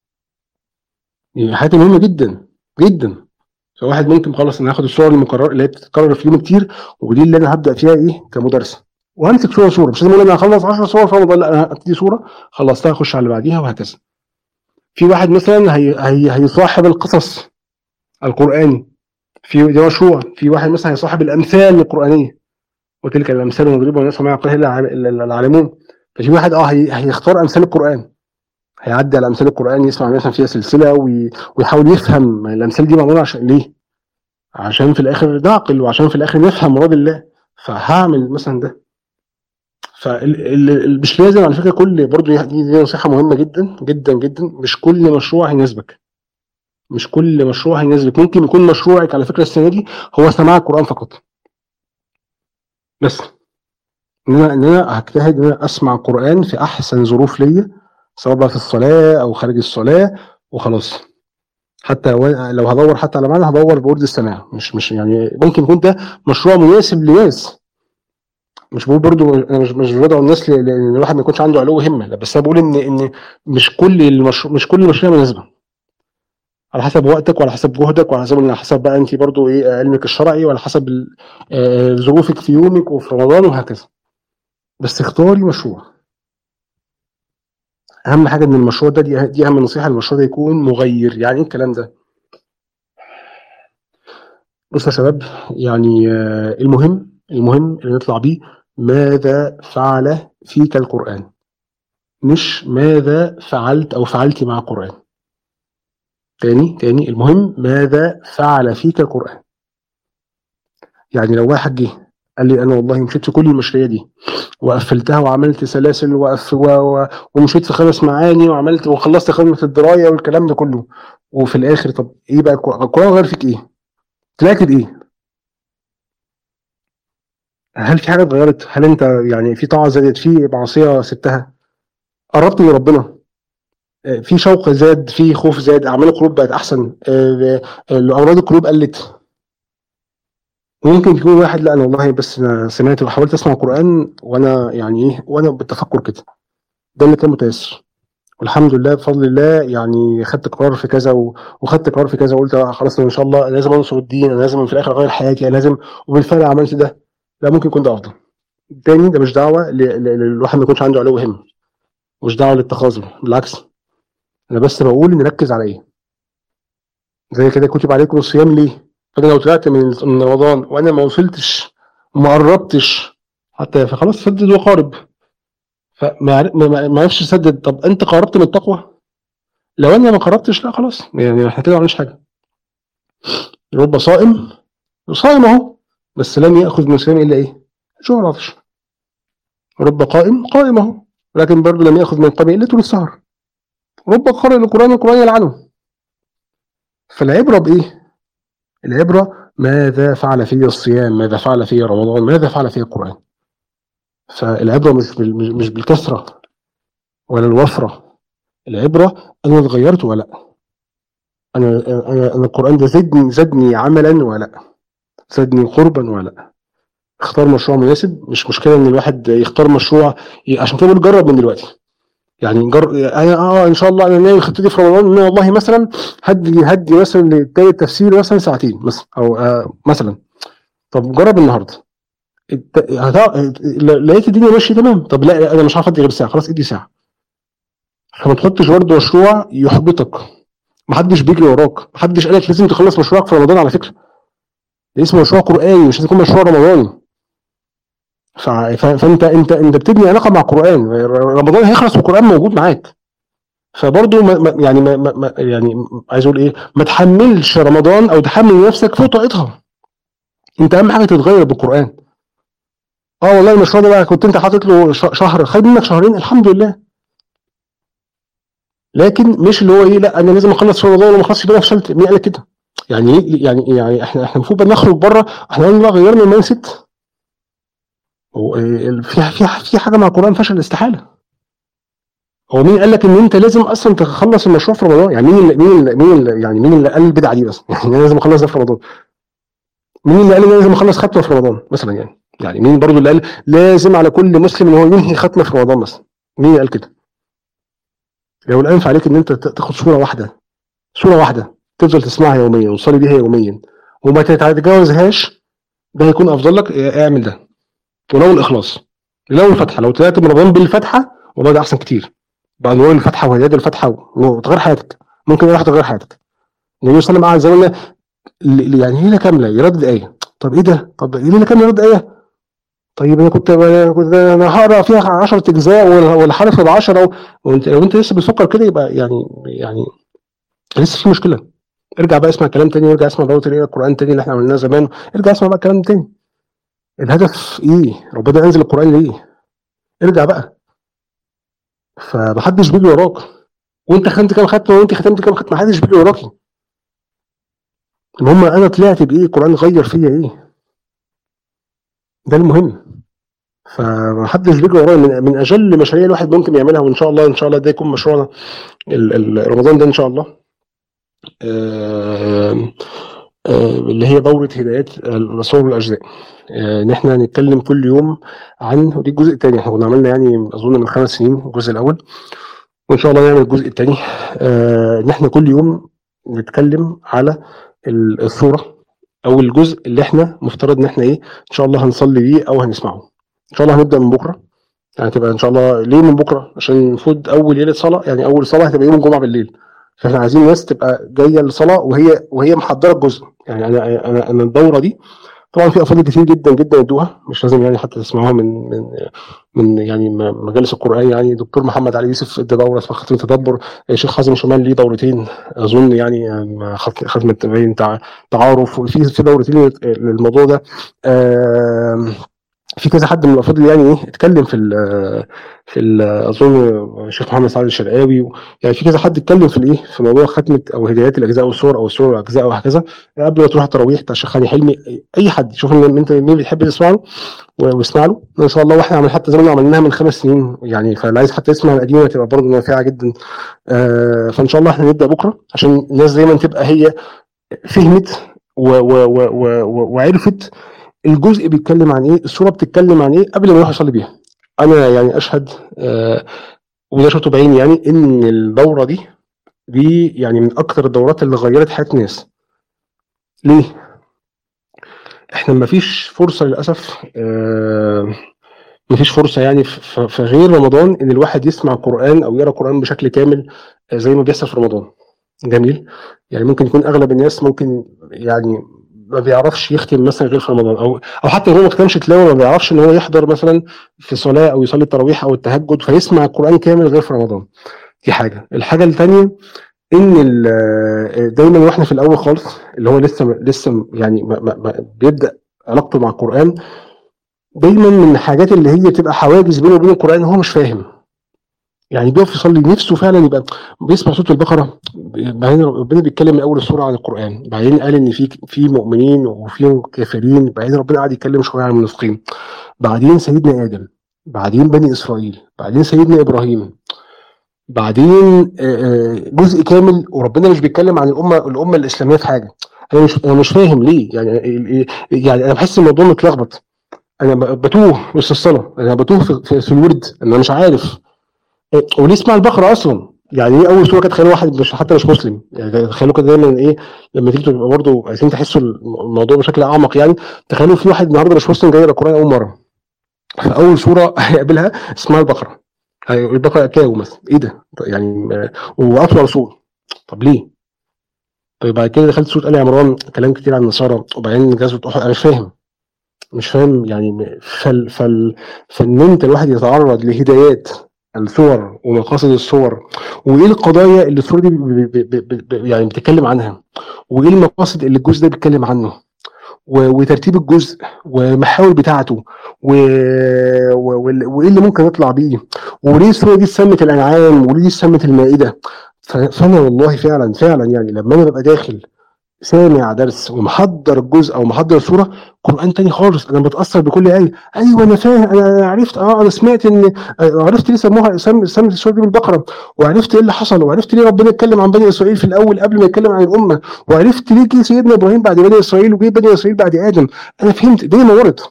A: يعني حاجه مهمه جدا جدا فواحد ممكن خلاص انا هاخد الصور المكرره اللي هي بتتكرر في يوم كتير ودي اللي انا هبدا فيها ايه كمدرسه وهمسك صوره صوره مش لازم اقول انا هخلص 10 صور في رمضان لا انا ابتدي صوره خلصتها اخش على اللي بعديها وهكذا في واحد مثلا هي هي هيصاحب القصص القراني في ده مشروع في واحد مثلا هيصاحب الامثال القرانيه وتلك الامثال نضربها والناس ما يعقلها الا العالمون ففي واحد اه هيختار امثال القران هيعدي على امثال القران يسمع مثلا فيها سلسله ويحاول يفهم الامثال دي معموله عشان ليه؟ عشان في الاخر نعقل وعشان في الاخر نفهم مراد الله فهعمل مثلا ده فمش لازم على فكره كل برضه دي, دي نصيحه مهمه جدا جدا جدا مش كل مشروع هيناسبك مش كل مشروع هيناسبك ممكن يكون مشروعك على فكره السنه دي هو سماع القران فقط بس ان انا ان انا هجتهد ان انا اسمع القران في احسن ظروف ليا سواء بقى في الصلاه او خارج الصلاه وخلاص حتى لو هدور حتى على معنى هدور بورد السماع مش مش يعني ممكن يكون ده مشروع مناسب لناس مش بقول برضو انا مش مش بدعو الناس لان الواحد ما يكونش عنده علو همه لا بس انا بقول ان ان مش كل المشروع مش كل المشاريع مناسبه على حسب وقتك وعلى حسب جهدك وعلى حسب على حسب بقى انت برضو ايه علمك الشرعي وعلى حسب آه، ظروفك في يومك وفي رمضان وهكذا بس اختاري مشروع اهم حاجه ان المشروع ده دي, دي اهم نصيحه المشروع ده يكون مغير يعني ايه الكلام ده بصوا يا شباب يعني آه، المهم المهم اللي نطلع بيه ماذا فعل فيك القرآن مش ماذا فعلت أو فعلت مع القرآن تاني تاني المهم ماذا فعل فيك القرآن يعني لو واحد جه قال لي انا والله مشيت في كل المشاريع دي وقفلتها وعملت سلاسل وقف و... و... ومشيت في خمس معاني وعملت وخلصت خدمه الدرايه والكلام ده كله وفي الاخر طب ايه بقى القران غير فيك ايه؟ طلعت بايه؟ هل في حاجه اتغيرت؟ هل انت يعني في طاعه زادت في معصيه سبتها؟ قربت من ربنا آه، في شوق زاد في خوف زاد اعمال القلوب بقت احسن آه، آه، امراض القلوب قلت ممكن يكون واحد لا انا والله بس انا سمعت وحاولت اسمع القران وانا يعني ايه وانا بالتفكر كده ده اللي كان متيسر والحمد لله بفضل الله يعني خدت قرار في كذا وخدت قرار في كذا وقلت خلاص ان شاء الله لازم انصر الدين انا لازم في الاخر اغير حياتي انا لازم وبالفعل عملت ده لا ممكن يكون ده افضل تاني ده مش دعوه للواحد ما يكونش عنده علو هم مش دعوه للتخاذل بالعكس انا بس بقول نركز على ايه زي كده كتب عليكم الصيام ليه فانا لو طلعت من رمضان وانا ما وصلتش وما قربتش حتى فخلاص سدد وقارب فما ما عرفش اسدد طب انت قربت من التقوى لو انا ما قربتش لا خلاص يعني احنا كده ما عملناش حاجه رب صائم صائم اهو بس لم ياخذ من الصيام الا ايه؟ جوع العطش رب قائم قائم اهو لكن برضه لم ياخذ من قبل الا طول السهر رب قارئ القران القران يلعنه فالعبره بايه؟ العبره ماذا فعل في الصيام؟ ماذا فعل في رمضان؟ ماذا فعل في القران؟ فالعبره مش مش بالكثره ولا الوفره العبره انا اتغيرت ولا لا انا انا انا القران ده زدني زدني عملا ولا لا زادني قربا ولا لا اختار مشروع مناسب مش مشكله ان الواحد يختار مشروع عشان كده بقول جرب من دلوقتي يعني جر... انا اه ان شاء الله انا ناوي خطتي في رمضان ان والله مثلا هدي هدي مثلا للتاني التفسير مثلا ساعتين مثلا او آه مثلا طب جرب النهارده الت... لقيت الدنيا ماشيه تمام طب لا انا مش عارف ادي غير ساعه خلاص ادي ساعه فما تحطش برضه مشروع يحبطك محدش بيجري وراك محدش قالك لازم تخلص مشروعك في رمضان على فكره اسمه مشروع قرآني مش هتكون مشروع رمضاني فانت انت انت بتبني علاقه مع القران رمضان هيخلص والقران موجود معاك فبرضه ما يعني ما ما يعني عايز اقول ايه ما تحملش رمضان او تحمل نفسك فوق طاقتها انت اهم حاجه تتغير بالقران اه والله المشروع ده بقى كنت انت حاطط له شهر خد منك شهرين الحمد لله لكن مش اللي هو ايه لا انا لازم اخلص في رمضان وما اخلصش كده فشلت مين قال كده يعني يعني يعني احنا احنا المفروض نخرج بره احنا قلنا بقى غيرنا المايند سيت في في في حاجه مع القران فشل استحاله هو مين قال لك ان انت لازم اصلا تخلص المشروع في رمضان يعني مين اللي مين اللي مين اللي يعني مين اللي قال البدعه دي اصلا يعني انا لازم اخلص ده في رمضان مين اللي قال ان انا لازم اخلص ختمه في رمضان مثلا يعني يعني مين برضو اللي قال لازم على كل مسلم ان هو ينهي ختمه في رمضان مثلا مين اللي قال كده لو الانفع عليك ان انت تاخد صوره واحده صوره واحده تفضل تسمعها يوميا وتصلي بيها يوميا وما تتجاوزهاش ده هيكون افضل لك اعمل ده ولو الاخلاص لو الفتحه لو طلعت من رمضان بالفتحه والله ده احسن كتير بقى نور الفتحه وهدايه الفتحه وتغير حياتك ممكن واحد تغير حياتك النبي صلى الله عليه وسلم قعد زمان يعني ليله كامله يردد ايه طب ايه ده؟ طب ايه ليله كامله يردد ايه؟ طيب انا كنت كنت انا هقرا فيها 10 اجزاء ولا حرف ب 10 وانت لو انت لسه بتفكر كده يبقى يعني يعني لسه في مشكله ارجع بقى اسمع كلام تاني وارجع اسمع دوره القران تاني اللي احنا عملناه زمان ارجع اسمع بقى كلام تاني الهدف ايه؟ ربنا انزل القران ليه؟ ارجع بقى فمحدش بيجي وراك وانت ختمت كام ختمه وانت ختمت كام ختمه محدش بيجي وراكي المهم انا طلعت بايه القران غير فيا ايه ده المهم فمحدش بيجي ورايا من, من اجل مشاريع الواحد ممكن يعملها وان شاء الله ان شاء الله ده يكون مشروعنا رمضان ده ان شاء الله آه آه اللي هي دورة هدايات الأسرار والأجزاء آه إن إحنا نتكلم كل يوم عن ودي الجزء الثاني إحنا كنا عملنا يعني أظن من خمس سنين الجزء الأول وإن شاء الله نعمل الجزء الثاني إن إحنا كل يوم نتكلم على الصورة أو الجزء اللي إحنا مفترض إن إحنا إيه إن شاء الله هنصلي بيه أو هنسمعه إن شاء الله هنبدأ من بكرة يعني تبقى إن شاء الله ليه من بكرة عشان المفروض أول ليلة صلاة يعني أول صلاة هتبقى يوم الجمعة بالليل فاحنا عايزين الناس تبقى جايه للصلاه وهي وهي محضره الجزء يعني انا انا انا الدوره دي طبعا في افاضل كتير جدا جدا يدوها مش لازم يعني حتى تسمعوها من من من يعني مجالس القران يعني دكتور محمد علي يوسف ادى دوره اسمها ختم التدبر الشيخ حازم شمال ليه دورتين اظن يعني ختم باين تعارف وفي في دورتين للموضوع ده في كذا حد من الافاضل يعني ايه اتكلم في ال في ال اظن الشيخ محمد سعد الشرقاوي يعني في كذا حد اتكلم في الايه في موضوع ختمه او هدايات الاجزاء او الصور او الصور والاجزاء وهكذا قبل ما تروح التراويح بتاع الشيخ هاني حلمي اي حد شوف ان انت مين بتحب تسمع له واسمع له ان شاء الله واحنا عمل حتى زمان عملناها من خمس سنين يعني فاللي عايز حتى يسمع القديمه تبقى برضه نافعه جدا آه فان شاء الله احنا نبدا بكره عشان الناس دايما تبقى هي فهمت و و و و وعرفت الجزء بيتكلم عن ايه الصوره بتتكلم عن ايه قبل ما يروح يصلي بيها انا يعني اشهد آه وده شفته بعيني يعني ان الدوره دي دي يعني من اكثر الدورات اللي غيرت حياه ناس ليه احنا ما فيش فرصه للاسف آه ما فيش فرصه يعني في غير رمضان ان الواحد يسمع قران او يقرا قران بشكل كامل زي ما بيحصل في رمضان جميل يعني ممكن يكون اغلب الناس ممكن يعني ما بيعرفش يختم مثلا غير في رمضان او او حتى هو ما ختمش تلاوه ما بيعرفش ان هو يحضر مثلا في صلاه او يصلي التراويح او التهجد فيسمع القران كامل غير في رمضان دي حاجه الحاجه الثانيه ان دايما واحنا في الاول خالص اللي هو لسه لسه يعني ما ما بيبدا علاقته مع القران دايما من الحاجات اللي هي تبقى حواجز بينه وبين القران هو مش فاهم يعني بيقف يصلي نفسه فعلا يبقى بيسمع صوت البقره بعدين ربنا بيتكلم من اول السوره عن القران بعدين قال ان في في مؤمنين وفي كافرين بعدين ربنا قعد يتكلم شويه عن المنافقين بعدين سيدنا ادم بعدين بني اسرائيل بعدين سيدنا ابراهيم بعدين جزء كامل وربنا مش بيتكلم عن الامه الامه الاسلاميه في حاجه انا مش انا مش فاهم ليه يعني يعني انا بحس الموضوع متلخبط انا بتوه وسط الصلاه انا بتوه في, في الورد انا مش عارف وليه اسمها البقره اصلا يعني ايه اول سوره كانت تخيلوا واحد مش حتى مش مسلم يعني تخيلوا كده دايما ايه لما تيجي تبقى برضه عايزين تحسوا الموضوع بشكل اعمق يعني تخيلوا في واحد النهارده مش مسلم جاي يقرا القران اول مره فاول سوره هيقابلها اسمها البقره البقره كاو مثلا ايه ده يعني واطول رسول طب ليه؟ طيب بعد كده دخلت سوره ال عمران كلام كتير عن النصارى وبعدين غزوه احد انا مش فاهم مش فاهم يعني فال فال فان انت الواحد يتعرض لهدايات الصور ومقاصد الصور وايه القضايا اللي الصور دي بي بي بي يعني بتتكلم عنها وايه المقاصد اللي الجزء ده بيتكلم عنه وترتيب الجزء والمحاور بتاعته و... و... وايه اللي ممكن يطلع بيه وليه الصوره دي اتسمت الانعام وليه اتسمت المائده فانا والله فعلا فعلا يعني لما انا ببقى داخل سامع درس ومحضر الجزء او محضر صوره قران تاني خالص انا بتاثر بكل ايه ايوه انا فاهم انا عرفت اه انا سمعت ان عرفت ليه سموها سمت السوره دي بالبقره وعرفت ايه اللي حصل وعرفت ليه ربنا اتكلم عن بني اسرائيل في الاول قبل ما يتكلم عن الامه وعرفت ليه جه سيدنا ابراهيم بعد بني اسرائيل وجه بني اسرائيل بعد ادم انا فهمت دي ما ورد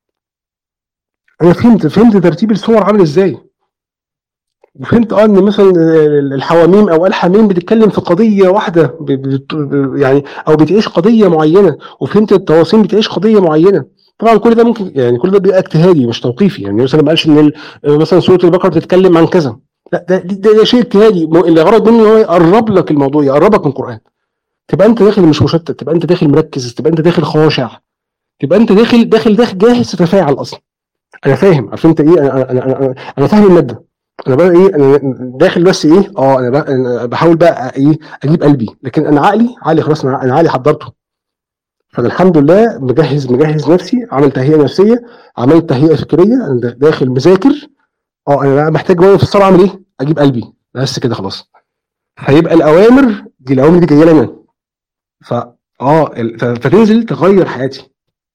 A: انا فهمت فهمت ترتيب الصور عامل ازاي وفهمت اه ان مثلا الحواميم او الحميم بتتكلم في قضيه واحده يعني او بتعيش قضيه معينه وفهمت التواصيل بتعيش قضيه معينه طبعا كل ده ممكن يعني كل ده بيبقى اجتهادي مش توقيفي يعني مثلا ما قالش ان ال- مثلا سوره البقره تتكلم عن كذا لا ده ده, ده شيء اجتهادي م- اللي غرض منه هو يقرب لك الموضوع يقربك من القران تبقى انت داخل مش مشتت تبقى انت داخل مركز تبقى انت داخل خاشع تبقى انت داخل داخل داخل جاهز تتفاعل اصلا انا فاهم عارف انت ايه انا انا انا, أنا, أنا فاهم الماده انا بقى ايه انا داخل بس ايه اه انا, بقى أنا بحاول بقى ايه اجيب قلبي لكن انا عقلي عقلي خلاص انا أنا عقلي حضرته فانا الحمد لله مجهز مجهز نفسي عامل تهيئه نفسيه عملت تهيئه فكريه انا داخل مذاكر اه انا بقى محتاج وانا في الصلاه اعمل ايه؟ اجيب قلبي بس كده خلاص هيبقى الاوامر دي الاوامر دي جايه لي انا ف اه ال- ف- فتنزل تغير حياتي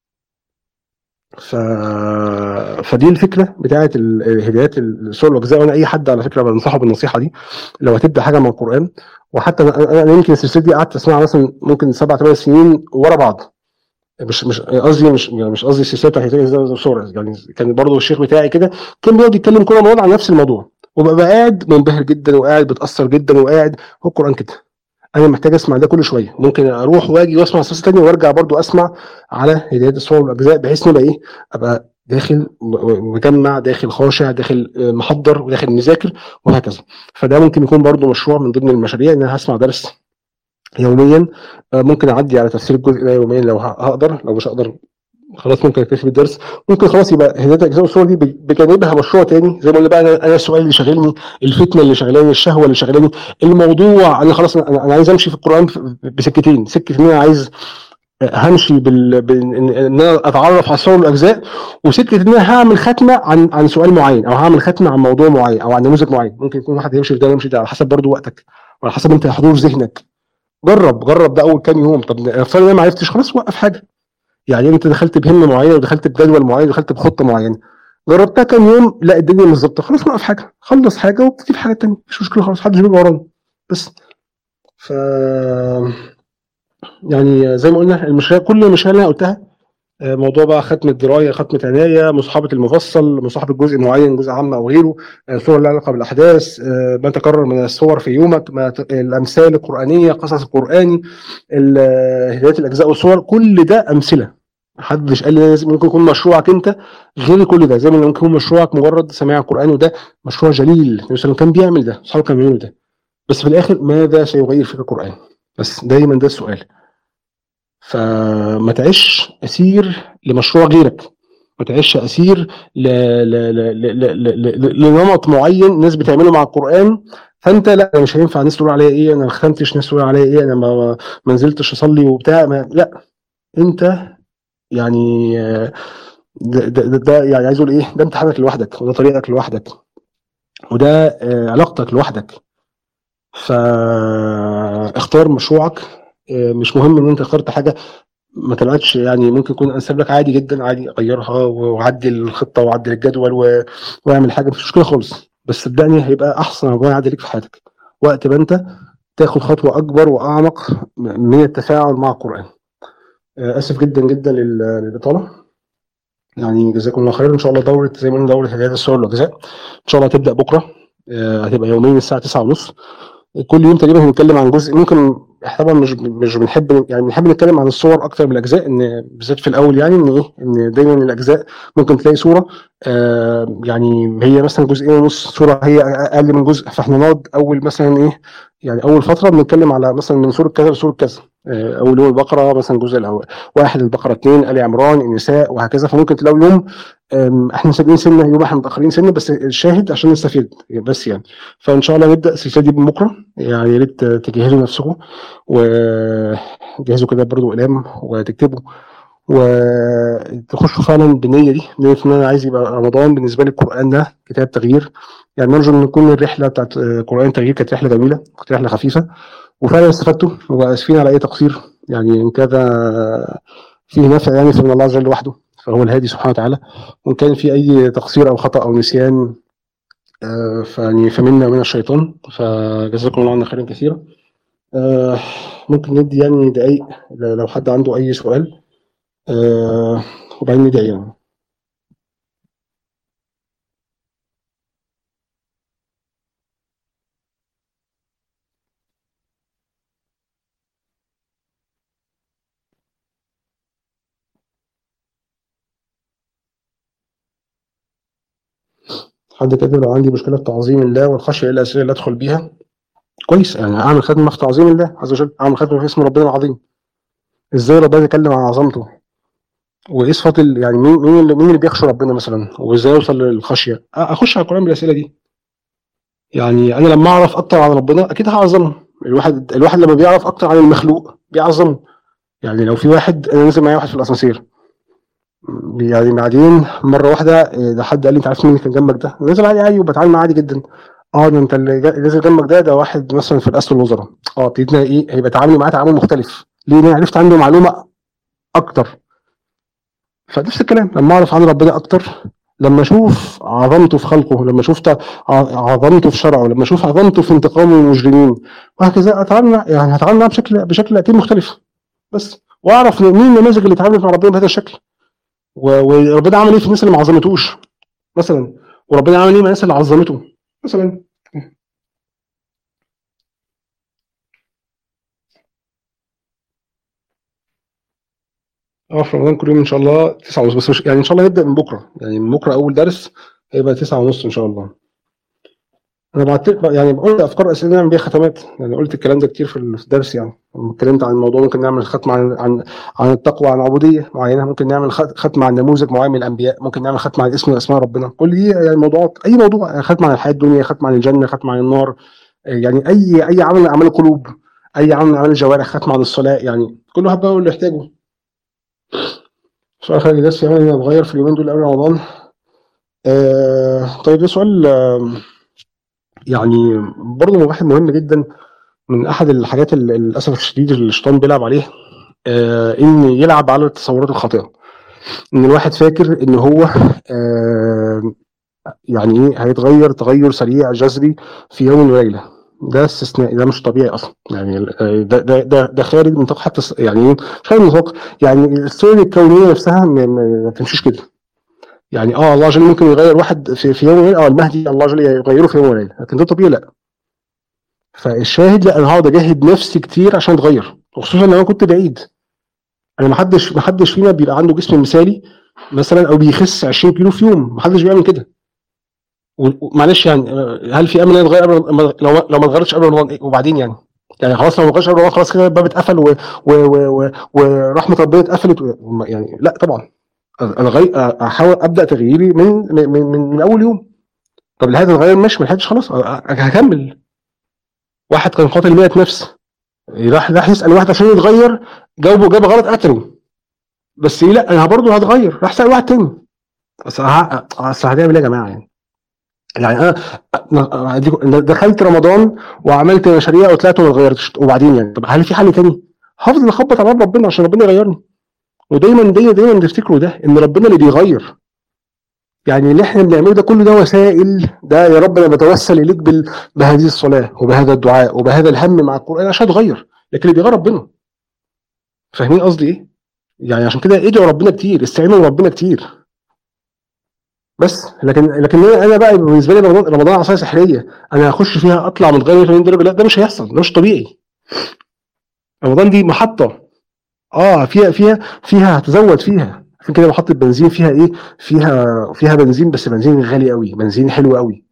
A: ف... فدي الفكره بتاعت ال- الهدايات السور والاجزاء وانا اي حد على فكره بنصحه بالنصيحه دي لو هتبدا حاجه من القران وحتى انا أنا- أنا يمكن السلسله دي قعدت اسمعها مثلا ممكن سبع ثمان سنين ورا بعض مش مش قصدي مش يعني مش قصدي السلسله بتاعت هداية الزي والصور يعني كان برضه الشيخ بتاعي كده كان بيقعد يتكلم كل رمضان عن نفس الموضوع وببقى قاعد منبهر جدا وقاعد بتاثر جدا وقاعد هو القران كده انا محتاج اسمع ده كل شويه ممكن اروح واجي واسمع سلسله ثانيه وارجع برضو اسمع على هدايات الصور والاجزاء بحيث ان ابقى ايه ابقى داخل م- مجمع داخل خاشع داخل آه، محضر وداخل مذاكر وهكذا فده ممكن يكون برضو مشروع من ضمن المشاريع ان انا هسمع درس يوميا آه، ممكن اعدي على تفسير الجزء ده يوميا لو ه- هقدر لو مش هقدر خلاص ممكن اكتفي بالدرس ممكن خلاص يبقى هدايه الاجزاء والصور دي ب- بجانبها مشروع تاني زي ما قلنا بقى انا انا السؤال اللي شاغلني الفتنه اللي شغلاني الشهوه اللي شغلاني الموضوع انا خلاص انا أنا عايز امشي في القران ف- بسكتين سكه ان انا عايز همشي بال... بال... ان إن انا اتعرف على الصور والاجزاء وسكه ان انا هعمل ختمه عن عن سؤال معين او هعمل ختمه عن موضوع معين او عن نموذج معين ممكن يكون واحد يمشي في ده ويمشي في ده على حسب برضو وقتك وعلى حسب انت حضور ذهنك جرب جرب ده اول كام يوم طب افترض انا ما عرفتش خلاص وقف حاجه يعني انت دخلت بهمه معينه ودخلت بجدول معين ودخلت بخطه معينه جربتها كام يوم لا الدنيا مش ظابطه خلاص وقف حاجه خلص حاجه وابتدي في حاجه تانيه مش مشكله خلاص محدش بيبقى ورانا بس ف يعني زي ما قلنا المشاريع كل المشاريع اللي انا قلتها آه، موضوع بقى ختم الدرايه ختمه عنايه مصاحبه المفصل مصاحبه جزء معين جزء عام او غيره آه، صور لها علاقه بالاحداث آه، ما تكرر من الصور في يومك ما ت- الامثال القرانيه قصص القراني ال- آه، هدايه الاجزاء والصور كل ده امثله محدش قال لي لازم ممكن يكون مشروعك انت غير كل ده زي ما ممكن يكون مشروعك مجرد سماع القران وده مشروع جليل النبي صلى الله عليه وسلم كان بيعمل ده اصحابه كانوا بيعملوا ده بس في الاخر ماذا سيغير فيك القران بس دايما ده السؤال فما تعيش اسير لمشروع غيرك ما تعيش اسير ل... ل... ل... ل... ل... ل... لنمط معين الناس بتعمله مع القران فانت لا أنا مش هينفع الناس تقول عليا ايه انا ما ختمتش ناس تقول عليا ايه انا ما, ما نزلتش اصلي وبتاع ما... لا انت يعني آه، ده, ده, ده, ده يعني عايز اقول ايه ده امتحانك لوحدك وده طريقك لوحدك وده آه، علاقتك لوحدك فاختار مشروعك آه، مش مهم ان انت اخترت حاجه ما طلعتش يعني ممكن يكون انسب لك عادي جدا عادي اغيرها واعدل الخطه واعدل الجدول و- واعمل حاجه مش مشكله خالص بس صدقني هيبقى احسن ربنا يعدي ليك في حياتك وقت ما انت تاخد خطوه اكبر واعمق من التفاعل مع القران آه، اسف جدا جدا لل- للاطاله يعني جزاكم الله خير ان شاء الله دوره زي ما قلنا دوره هدايه الصور والاجزاء ان شاء الله هتبدا بكره آه، هتبقى يوميا الساعه 9:30 كل يوم تقريبا هنتكلم عن جزء ممكن طبعا مش مش بنحب يعني بنحب نتكلم عن الصور اكتر من الاجزاء ان بالذات في الاول يعني ان ايه ان دايما الاجزاء ممكن تلاقي صوره آه يعني هي مثلا جزئين ونص صوره هي اقل من جزء فاحنا نقعد اول مثلا ايه يعني اول فتره بنتكلم على مثلا من سوره كذا لسوره كذا آه اول يوم البقره مثلا الجزء الاول واحد البقره اثنين ال عمران النساء وهكذا فممكن تلاقوا يوم آم، احنا سابقين سنه يوم احنا متاخرين سنه بس الشاهد عشان نستفيد بس يعني فان شاء الله نبدا السلسله دي من بكره يعني يا ريت تجهزوا نفسكم وجهزوا كده برضو اقلام وتكتبوا وتخشوا فعلا بالنيه دي نيه ان انا عايز يبقى رمضان بالنسبه لي القران ده كتاب تغيير يعني نرجو ان تكون الرحله بتاعت قران تغيير كانت رحله جميله كانت رحله خفيفه وفعلا استفدتوا واسفين على اي تقصير يعني ان كان فيه نفع يعني فمن الله عز وجل وحده فهو الهادي سبحانه وتعالى وان كان في اي تقصير او خطا او نسيان آه، فيعني فمنا من الشيطان فجزاكم الله عنا خيرا كثيرا آه، ممكن ندي يعني دقايق لو حد عنده اي سؤال آه، وبعدين ندعي يعني حد كاتب لو عندي مشكله في تعظيم الله والخشيه ايه الاسئله اللي ادخل بيها كويس يعني اعمل ختمه في تعظيم الله عز وجل اعمل ختمه في اسم ربنا العظيم ازاي ربنا يتكلم عن عظمته وايه صفات ال- يعني مين مين اللي مين اللي بيخشى ربنا مثلا وازاي اوصل للخشيه أ- اخش على القران بالاسئله دي يعني انا لما اعرف اكتر عن ربنا اكيد هعظمه الواحد الواحد لما بيعرف اكتر عن المخلوق بيعظمه يعني لو في واحد انا نازل معايا واحد في الاسانسير يعني بعدين مره واحده إيه، ده حد قال لي انت عارف مين اللي كان جنبك ده نازل عادي عادي وبتعامل معاه عادي جدا اه ده انت اللي جا- نازل جنبك ده ده واحد مثلا في رئاسه الوزراء اه ابتدينا ايه هيبقى تعاملي معاه تعامل مختلف ليه لأن انا عرفت عنده معلومه اكتر فنفس الكلام لما اعرف عن ربنا اكتر لما اشوف عظمته في خلقه لما اشوف ت- ع- عظمته في شرعه لما اشوف عظمته في انتقامه من المجرمين وهكذا اتعامل مع- يعني هتعامل معاه بشكل بشكل اكيد مختلف بس واعرف مين النماذج اللي اتعاملت مع ربنا بهذا الشكل و- وربنا عمل ايه في الناس اللي ما عظمتوش مثلا وربنا عمل ايه مع الناس اللي عظمته مثلا اه في رمضان كل يوم ان شاء الله 9 ونص بس مش يعني ان شاء الله نبدا من بكره يعني من بكره اول درس هيبقى 9 ونص ان شاء الله انا بعت يعني بقول افكار اسئله نعمل بيها ختمات يعني قلت الكلام ده كتير في الدرس يعني لما اتكلمت عن الموضوع ممكن نعمل ختمه عن عن عن التقوى عن عبوديه معينه ممكن نعمل خت- ختمه عن نموذج معين من الانبياء ممكن نعمل ختمه عن اسم من اسماء ربنا كل دي يعني موضوعات اي موضوع ختمه عن الحياه الدنيا ختمه عن الجنه ختمه عن النار يعني اي اي عمل من اعمال القلوب اي عمل من اعمال الجوارح ختمه عن الصلاه يعني كل واحد بقى اللي يحتاجه سؤال خارج الناس يعني اتغير في اليومين دول قبل رمضان آه طيب ده سؤال آه يعني برضه واحد مهم جدا من احد الحاجات اللي للاسف الشديد اللي الشيطان بيلعب عليه آه ان يلعب على التصورات الخاطئه ان الواحد فاكر ان هو آه يعني ايه هيتغير تغير سريع جذري في يوم وليله ده استثنائي ده مش طبيعي اصلا يعني آه، ده ده ده, ده خارج نطاق حتى الس- يعني ايه خارج نطاق يعني السنن الكونيه نفسها ما, ما ما تمشيش كده يعني اه الله جل ممكن يغير واحد في, في يوم وليله اه المهدي الله جل يغيره في يوم وليله لكن ده طبيعي لا فالشاهد لا انا هقعد اجاهد نفسي كتير عشان اتغير وخصوصا لو انا كنت بعيد انا ما حدش ما حدش فينا بيبقى عنده جسم مثالي مثلا او بيخس 20 كيلو في يوم ما حدش بيعمل كده و- ومعلش يعني آه، هل في امل ان يتغير قبل ما- لو لو ما اتغيرتش قبل رمضان إيه؟ وبعدين يعني يعني خلاص لو ما اتغيرش قبل رمضان خلاص كده الباب اتقفل و- و- و- و- ورحمه ربنا اتقفلت و- يعني لا طبعا انا غي... احاول ابدا تغييري من من من, من اول يوم طب اللي هيتغير ماشي ما لحقتش خلاص أ- أ- هكمل واحد كان قاتل 100 نفس راح راح يسال واحد عشان يتغير جاوبه جاب غلط قتله بس ايه لا انا برضه هتغير راح سال واحد تاني اصل ه- اصل هنعمل ايه يا جماعه يعني يعني انا أنا- أديكم- دخلت رمضان وعملت مشاريع وطلعت وما اتغيرتش وبعدين يعني طب هل في حل تاني؟ هفضل اخبط على باب ربنا عشان ربنا يغيرني ودايما دايما دايما تفتكروا ده ان ربنا اللي بيغير يعني اللي احنا بنعمله ده كله ده وسائل ده يا رب انا بتوسل اليك بال... بهذه الصلاه وبهذا الدعاء وبهذا الهم مع القران عشان اتغير لكن اللي بيغير ربنا فاهمين قصدي ايه؟ يعني عشان كده ادعوا ربنا كتير استعينوا بربنا كتير بس لكن لكن انا أنا بقى بالنسبه لي رمضان رمضان عصايه سحريه انا هخش فيها اطلع متغير 180 درجه لا ده مش هيحصل ده مش طبيعي رمضان دي محطه اه فيها فيها فيها هتزود فيها عشان كده محطه بنزين فيها ايه فيها فيها بنزين بس بنزين غالي قوي بنزين حلو قوي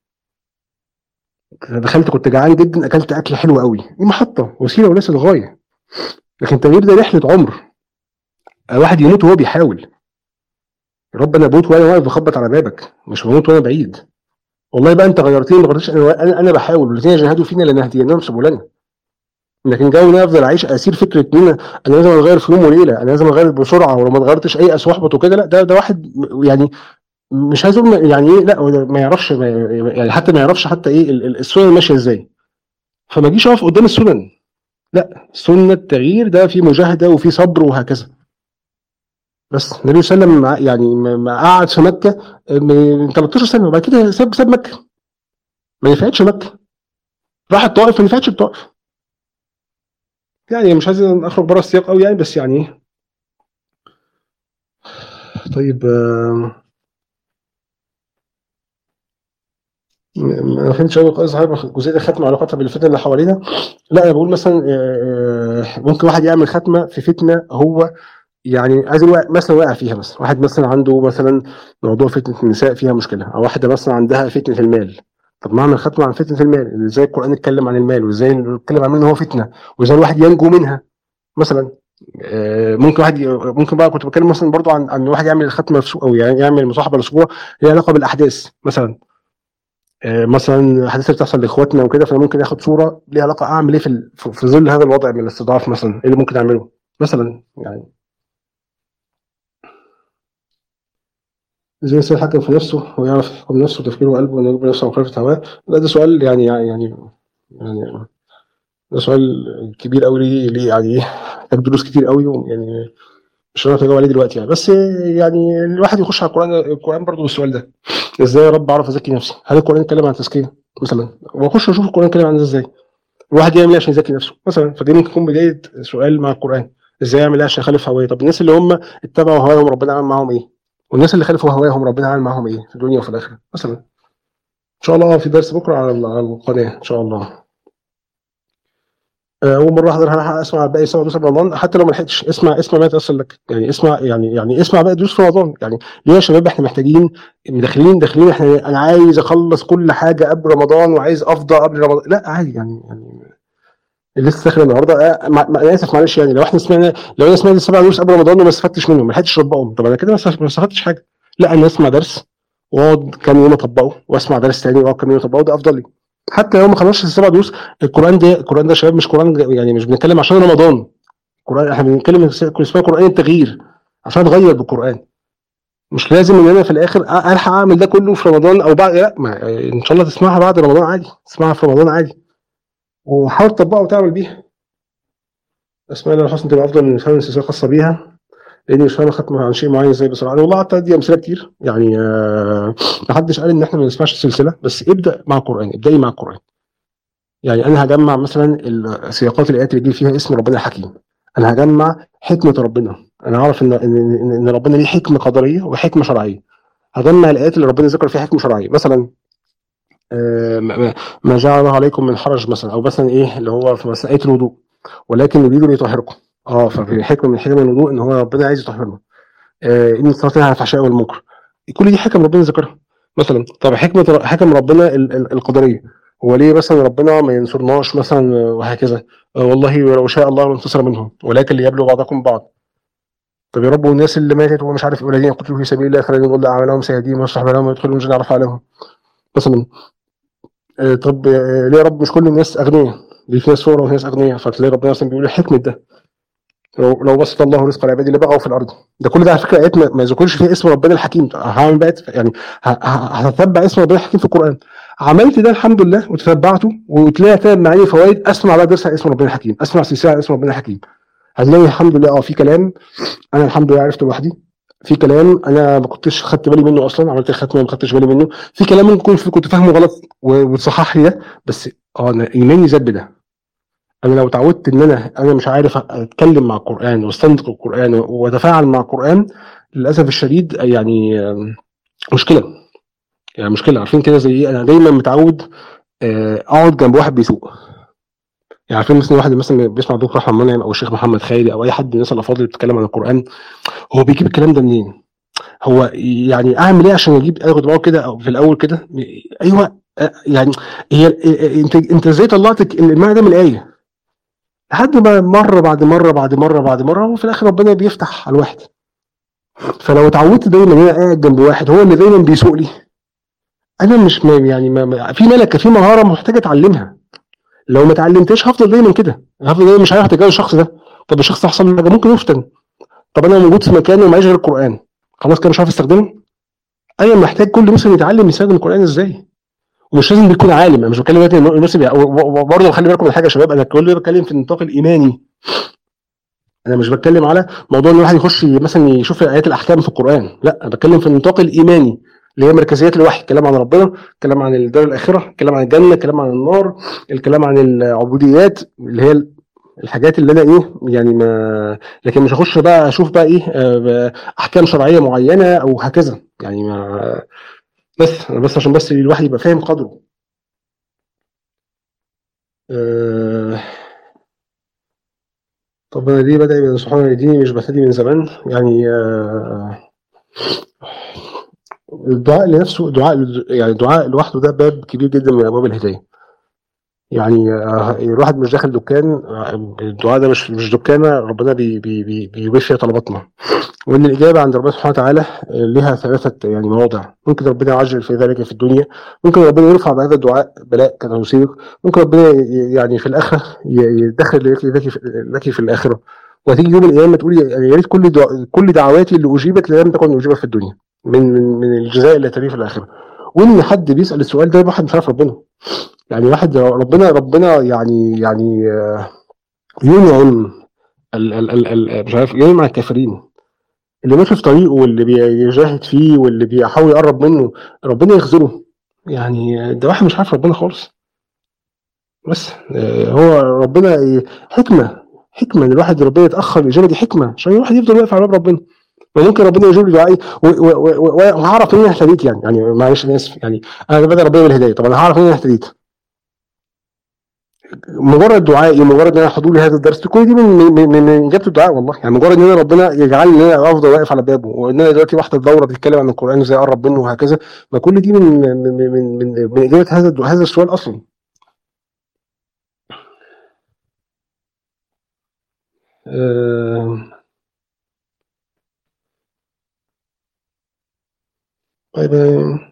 A: دخلت كنت جعان جدا اكلت اكل حلو قوي دي محطه وسيله وليس الغايه لكن التغيير ده رحله عمر الواحد يموت وهو بيحاول يا رب انا بموت وانا واقف بخبط على بابك مش بموت وانا بعيد والله بقى انت غيرتني ما غيرتش انا انا, أنا بحاول والذين جاهدوا فينا لنهدينهم سبلنا لكن جو ان انا افضل اعيش اسير فكره ان انا انا لازم اتغير في يوم وليله انا لازم اتغير بسرعه ولو ما اتغيرتش اي واحبط وكده لا ده ده واحد م- يعني مش عايز اقول يعني ايه لا هو ده ما يعرفش ما يعني حتى ما يعرفش حتى ايه ال- ال- السنن ماشيه ازاي فما اجيش اقف قدام السنن لا سنه التغيير ده في مجاهده وفي صبر وهكذا بس النبي صلى الله عليه وسلم مع- يعني ما- ما قعد في مكه من 13 سنه وبعد كده ساب ساب مكه ما نفعتش مكه راح الطائف ما نفعتش الطائف يعني مش عايز اخرج بره السياق قوي يعني بس يعني ايه طيب آه، م- ما فهمتش قوي قصدي حضرتك جزئيه الختم علاقتها بالفتن اللي حوالينا لا انا بقول مثلا آه، آه، ممكن واحد يعمل ختمه في فتنه هو يعني عايز أقول مثلا واقع فيها بس واحد مثلا عنده مثلا موضوع فتنه النساء فيها مشكله او واحده مثلا عندها فتنه المال طب ما اعمل ختمه عن فتنه المال ازاي القران اتكلم عن المال وازاي اتكلم عن ان هو فتنه وازاي الواحد ينجو منها مثلا آه، ممكن واحد ي- ممكن بقى كنت بتكلم مثلا برضو عن عن واحد يعمل ختمه في سو- او يعني يعمل مصاحبه لاسبوع ليها علاقه بالاحداث مثلا آه، مثلا الاحداث اللي بتحصل لاخواتنا وكده فانا ممكن اخد صوره ليها علاقه اعمل ايه في ال- في في ظل هذا الوضع من الاستضعاف مثلا ايه اللي ممكن اعمله مثلا يعني ازاي الانسان يتحكم في نفسه ويعرف يحكم نفسه وتفكيره وقلبه وانه يجبر نفسه على مخالفه هواه لا ده سؤال يعني يعني يعني ده سؤال كبير قوي ليه ليه يعني ايه محتاج دروس كتير قوي يعني مش هنعرف نجاوب عليه دلوقتي يعني بس يعني الواحد يخش على القران القران برضه بالسؤال ده ازاي يا رب اعرف ازكي نفسي؟ هل القران اتكلم عن التزكيه مثلا؟ واخش اشوف القران اتكلم عن ده ازاي؟ الواحد يعمل ايه عشان يزكي نفسه مثلا فدي ممكن تكون بدايه سؤال مع القران ازاي يعمل ايه عشان يخالف هواه طب الناس اللي هم اتبعوا هواهم ربنا عمل معاهم ايه؟ والناس اللي خالفوا هواهم ربنا عمل معاهم ايه في الدنيا وفي الاخره مثلا ان شاء الله في درس بكره على على القناه ان شاء الله آه، اول مره احضر هلحق اسمع باقي سبع دروس رمضان حتى لو ما لحقتش اسمع اسمع ما يتاثر لك يعني اسمع يعني يعني اسمع باقي دروس في رمضان يعني ليه يا شباب احنا محتاجين داخلين داخلين احنا انا عايز اخلص كل حاجه قبل رمضان وعايز افضى قبل رمضان لا عادي يعني يعني لسه داخل النهارده آه، مع- مع- انا اسف معلش يعني لو احنا سمعنا لو انا سمعت السبع دروس قبل رمضان وما استفدتش منهم ما لحقتش اطبقهم طب انا كده ما استف- ما استفدتش حاجه لا انا اسمع درس واقعد كام يوم اطبقه واسمع درس تاني واقعد كام يوم اطبقه ده افضل لي حتى لو ما خلصتش السبع دروس القران ده القران ده يا شباب مش قران يعني مش بنتكلم عشان رمضان القران احنا بنتكلم اسمها قران التغيير عشان اتغير بالقران مش لازم ان انا في الاخر أ- الحق اعمل ده كله في رمضان او بعد لا ما ان شاء الله تسمعها بعد رمضان عادي تسمعها في رمضان عادي وحاول تطبقها وتعمل بيها اسماء الله الحسنى تبقى افضل من فهم سلسله خاصه بيها لاني مش فاهم ختمه عن شيء معين ازاي بصراحه والله قعدت ادي امثله كتير يعني آه، ما حدش قال ان احنا ما نسمعش السلسله بس ابدا مع القران ابداي مع القران يعني انا هجمع مثلا السياقات الايات اللي يجي فيها اسم ربنا الحكيم انا هجمع حكمه ربنا انا عارف ان ان ان إن ربنا ليه حكمه قدريه وحكمه شرعيه هجمع الايات اللي ربنا ذكر فيها حكمه شرعيه مثلا آه، ما ما- ما جعل الله عليكم من حرج مثلا او مثلا ايه اللي هو في مساله الوضوء ولكن يريد ليطهركم اه ففي حكمه من حكم الوضوء ان هو ربنا عايز يطهرنا آه، ان الصلاه تنهى عن الفحشاء والمنكر كل دي حكم ربنا ذكرها مثلا طب حكمه حكم ربنا ال- ال- القدريه هو ليه مثلا ربنا ما ينصرناش مثلا آه، وهكذا آه، والله لو شاء الله لانتصر منهم ولكن ليبلو بعضكم بعض طب يا رب والناس اللي ماتت ومش عارف ايه والذين قتلوا في سبيل الله فلن يضل اعمالهم سيهديهم ويصلح بالهم ويدخلهم جنة عرف عليهم مثلا آه، طب آه، ليه يا رب مش كل الناس اغنياء ليه في ناس فقراء وفي ناس اغنياء فتلاقي ربنا مثلا بيقول حكمه ده لو لو بسط الله رزق العباد اللي بقوا في الارض ده كل ده على فكره ايات ما ما يذكرش فيها اسم ربنا الحكيم هعمل بقى يعني ه- ه- هتتبع اسم ربنا الحكيم في القران عملت ده الحمد لله وتتبعته وتلاقي فيها معاني فوائد اسمع بقى درس عن اسم ربنا الحكيم اسمع سلسله عن اسم ربنا الحكيم هتلاقي الحمد لله اه في كلام انا الحمد لله عرفته لوحدي في كلام انا ما كنتش خدت بالي منه اصلا عملت الختمه ما خدتش بالي منه في كلام ممكن يكون في- كنت فاهمه غلط و- وتصحح لي ده بس اه انا ايماني زاد بده انا لو اتعودت ان انا انا مش عارف اتكلم مع القران واستنطق القران واتفاعل مع القران للاسف الشديد يعني آم، مشكله يعني مشكله عارفين كده زي ايه انا دايما متعود آه، اقعد جنب واحد بيسوق يعني عارفين مثلا واحد مثلا بيسمع دكتور احمد منعم او الشيخ محمد خيري او اي حد من الناس الافاضل اللي بتتكلم عن القران هو بيجيب الكلام ده منين؟ هو يعني اعمل ايه عشان اجيب اخد معاه كده او في الاول كده ايوه آه، يعني هي آه، انت انت ازاي طلعت المعنى ده من الايه؟ لحد ما مره بعد مره بعد مره بعد مره وفي الاخر ربنا بيفتح على الواحد فلو اتعودت دايما ان انا قاعد جنب واحد هو اللي دايما بيسوق لي انا مش ما يعني ما ما- في ملكه في مهاره محتاجه اتعلمها لو ما اتعلمتهاش هفضل دايما كده هفضل دايما مش عارف اتجاوز الشخص ده طب الشخص ده حصل له حاجه ممكن يفتن طب انا موجود في مكان ومعيش غير القران خلاص كده مش عارف استخدمه ايوه محتاج كل مسلم يتعلم يستخدم القران ازاي ومش لازم يكون عالم انا مش بتكلم دلوقتي انه المسلم يعني برضه خلي بالكم من حاجه يا شباب انا كل بتكلم في النطاق الايماني انا مش بتكلم على موضوع ان الواحد يخش مثلا يشوف ايات الاحكام في القران لا انا بتكلم في النطاق الايماني اللي هي مركزيات الوحي الكلام عن ربنا الكلام عن الدار الاخره الكلام عن الجنه الكلام عن النار الكلام عن العبوديات اللي هي الحاجات اللي انا ايه يعني ما لكن مش هخش بقى اشوف بقى ايه آه، احكام شرعيه معينه او هكذا يعني ما بس بس عشان بس الواحد يبقى فاهم قدره آه، طب ربنا ليه بدأ ينصحونا يديني مش بهتدي من زمان يعني آه، الدعاء لنفسه دعاء يعني الدعاء لوحده ده باب كبير جدا من ابواب الهدايه يعني آه، الواحد مش داخل دكان آه، الدعاء ده مش مش دكانه ربنا بي بي بي بيجيب فيها طلباتنا وان الاجابه عند ربنا سبحانه وتعالى آه، لها ثلاثه يعني مواضع ممكن ربنا يعجل في ذلك في الدنيا ممكن ربنا يرفع بهذا الدعاء بلاء كان يصيبك ممكن ربنا ي- يعني في الاخره ي- يدخل لك لك في, لك في الاخره وهتيجي يوم القيامه تقولي يعني يا ريت كل دعاء كل دعواتي اللي اجيبت لم تكن اجيبت في الدنيا من من من الجزاء اللي تليه في الاخره وان حد بيسال السؤال ده واحد مش عارف ربنا يعني واحد ربنا ربنا يعني يعني آه، ينعم ال ال ال ال مش عارف ينعم على الكافرين اللي ماشي في طريقه واللي بيجاهد فيه واللي بيحاول يقرب منه ربنا يخذله يعني ده واحد مش عارف ربنا خالص بس آه، هو ربنا ي- حكمه حكمه ان الواحد ربنا يتاخر الاجابه دي حكمه عشان الواحد يفضل واقف على باب ربنا وممكن ربنا يجيب لي دعائي و- و- و- و- وهعرف منين اهتديت يعني يعني معلش انا اسف يعني انا بدأ ربنا بالهدايه طب انا هعرف منين اهتديت مجرد دعائي مجرد ان انا حضور لهذا الدرس كل دي من من, من, من اجابه الدعاء والله يعني مجرد ان انا ربنا يجعلني ان انا افضل واقف على بابه وان انا دلوقتي بحضر دوره بتتكلم عن القران وازاي اقرب منه وهكذا ما كل دي من من من من, من, من اجابه هذا الدعاء- هذا السؤال اصلا آه، طيب آه،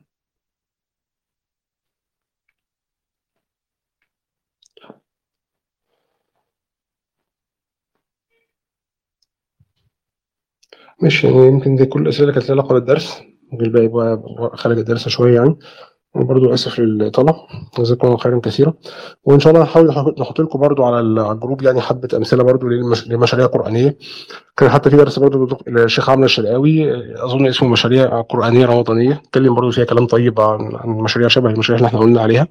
A: ماشي يعني يمكن دي كل الاسئله اللي كانت لها علاقه بالدرس والباقي بقى بقى خارج الدرس شويه يعني وبرضه اسف للاطاله جزاكم الله خيرا كثيرا وان شاء الله هنحاول نحط نحط لكم برضه على ال- على الجروب يعني حبه امثله برضه للمش- لمشاريع قرانيه كان حتى في درس برضه للدك- للشيخ عمرو الشرقاوي اظن اسمه مشاريع قرانيه رمضانيه اتكلم برضه فيها كلام طيب عن عن مشاريع شبه المشاريع اللي احنا قلنا عليها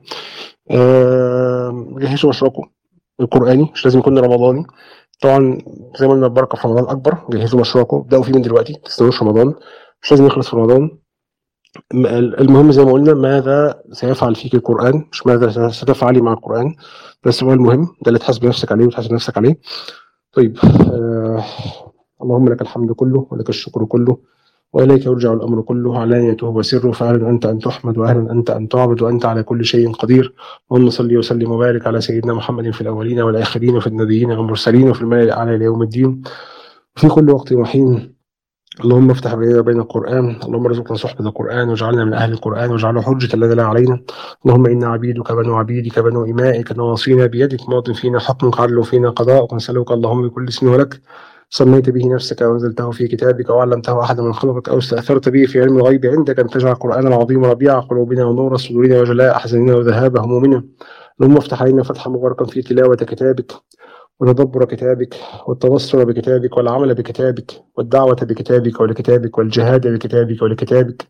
A: آه، جهزوا مشروعكم القراني مش لازم يكون رمضاني طبعا زي ما قلنا البركه في رمضان اكبر جهزوا مشروعكم ابداوا فيه من دلوقتي ما تستنوش رمضان مش لازم يخلص في رمضان م- المهم زي ما قلنا ماذا سيفعل فيك القرآن مش ماذا ستفعلي مع القرآن ده السؤال المهم ده اللي تحاسب نفسك عليه وتحاسب نفسك عليه طيب آه اللهم لك الحمد كله ولك الشكر كله وإليك يرجع الأمر كله علانيته وسره فأهلا أنت أن تحمد وأهلا أنت أن تعبد وأنت على كل شيء قدير اللهم صل وسلم وبارك على سيدنا محمد في الأولين والآخرين وفي النبيين والمرسلين وفي الملأ الأعلى ليوم الدين في كل وقت وحين اللهم افتح بيننا وبين القرآن اللهم ارزقنا صحبة القرآن واجعلنا من أهل القرآن واجعله حجة لنا لا علينا اللهم إنا عبيدك بنو عبيدك بنو إمائك نواصينا بيدك ماض فينا حكمك عدل فينا قضاءك نسألك اللهم بكل اسم ولك سميت به نفسك وأنزلته في كتابك أو علمته أحدا من خلقك أو استأثرت به في علم الغيب عندك أن تجعل القرآن العظيم ربيع قلوبنا ونور صدورنا وجلاء أحزاننا وذهاب همومنا اللهم افتح علينا فتحا مباركا في تلاوة كتابك وتدبر كتابك والتبصر بكتابك والعمل بكتابك والدعوة بكتابك ولكتابك والجهاد بكتابك ولكتابك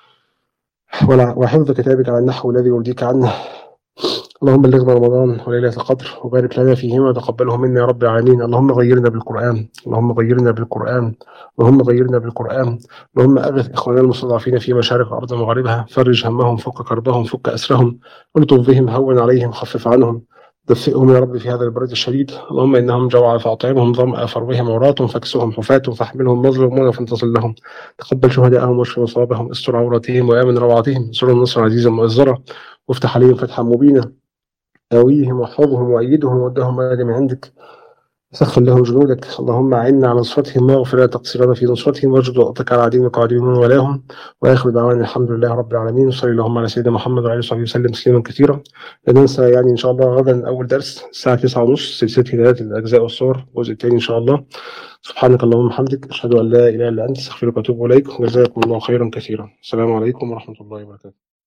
A: ولا- وحفظ كتابك على النحو الذي يرضيك عنه اللهم بلغنا رمضان وليلة القدر وبارك لنا فيهما وتقبله منا يا رب العالمين اللهم غيرنا بالقرآن اللهم غيرنا بالقرآن اللهم غيرنا بالقرآن اللهم أغث إخواننا المستضعفين في مشارق الأرض ومغاربها فرج همهم فك كربهم فك أسرهم الطف بهم هون عليهم خفف عنهم دفئهم يا رب في هذا البرد الشديد اللهم إنهم جوع فأطعمهم ظمأ فروهم عراة فاكسهم حفاة فاحملهم مظلومون فانتصر لهم تقبل شهداءهم واشف مصابهم استر عوراتهم وآمن روعاتهم انصرهم نصرا عزيزا مؤزرا وافتح عليهم فتحا مبينا آويهم واحفظهم وأيدهم وودهم مال من عندك سخر لهم جنودك اللهم أعنا على نصرتهم واغفر لنا تقصيرنا في نصرتهم واجد وقتك على عديمك وعديم من ولاهم وآخر دعوانا الحمد لله رب العالمين وصلي اللهم على سيدنا محمد وعلى آله وصحبه وسلم تسليما كثيرا لا ننسى يعني إن شاء الله غدا أول درس الساعة 9:30 سلسلة هدايات الأجزاء والصور الجزء الثاني إن شاء الله سبحانك اللهم وبحمدك أشهد أن لا إله إلا أنت أستغفرك وأتوب إليك وجزاكم الله خيرا كثيرا السلام عليكم ورحمة الله وبركاته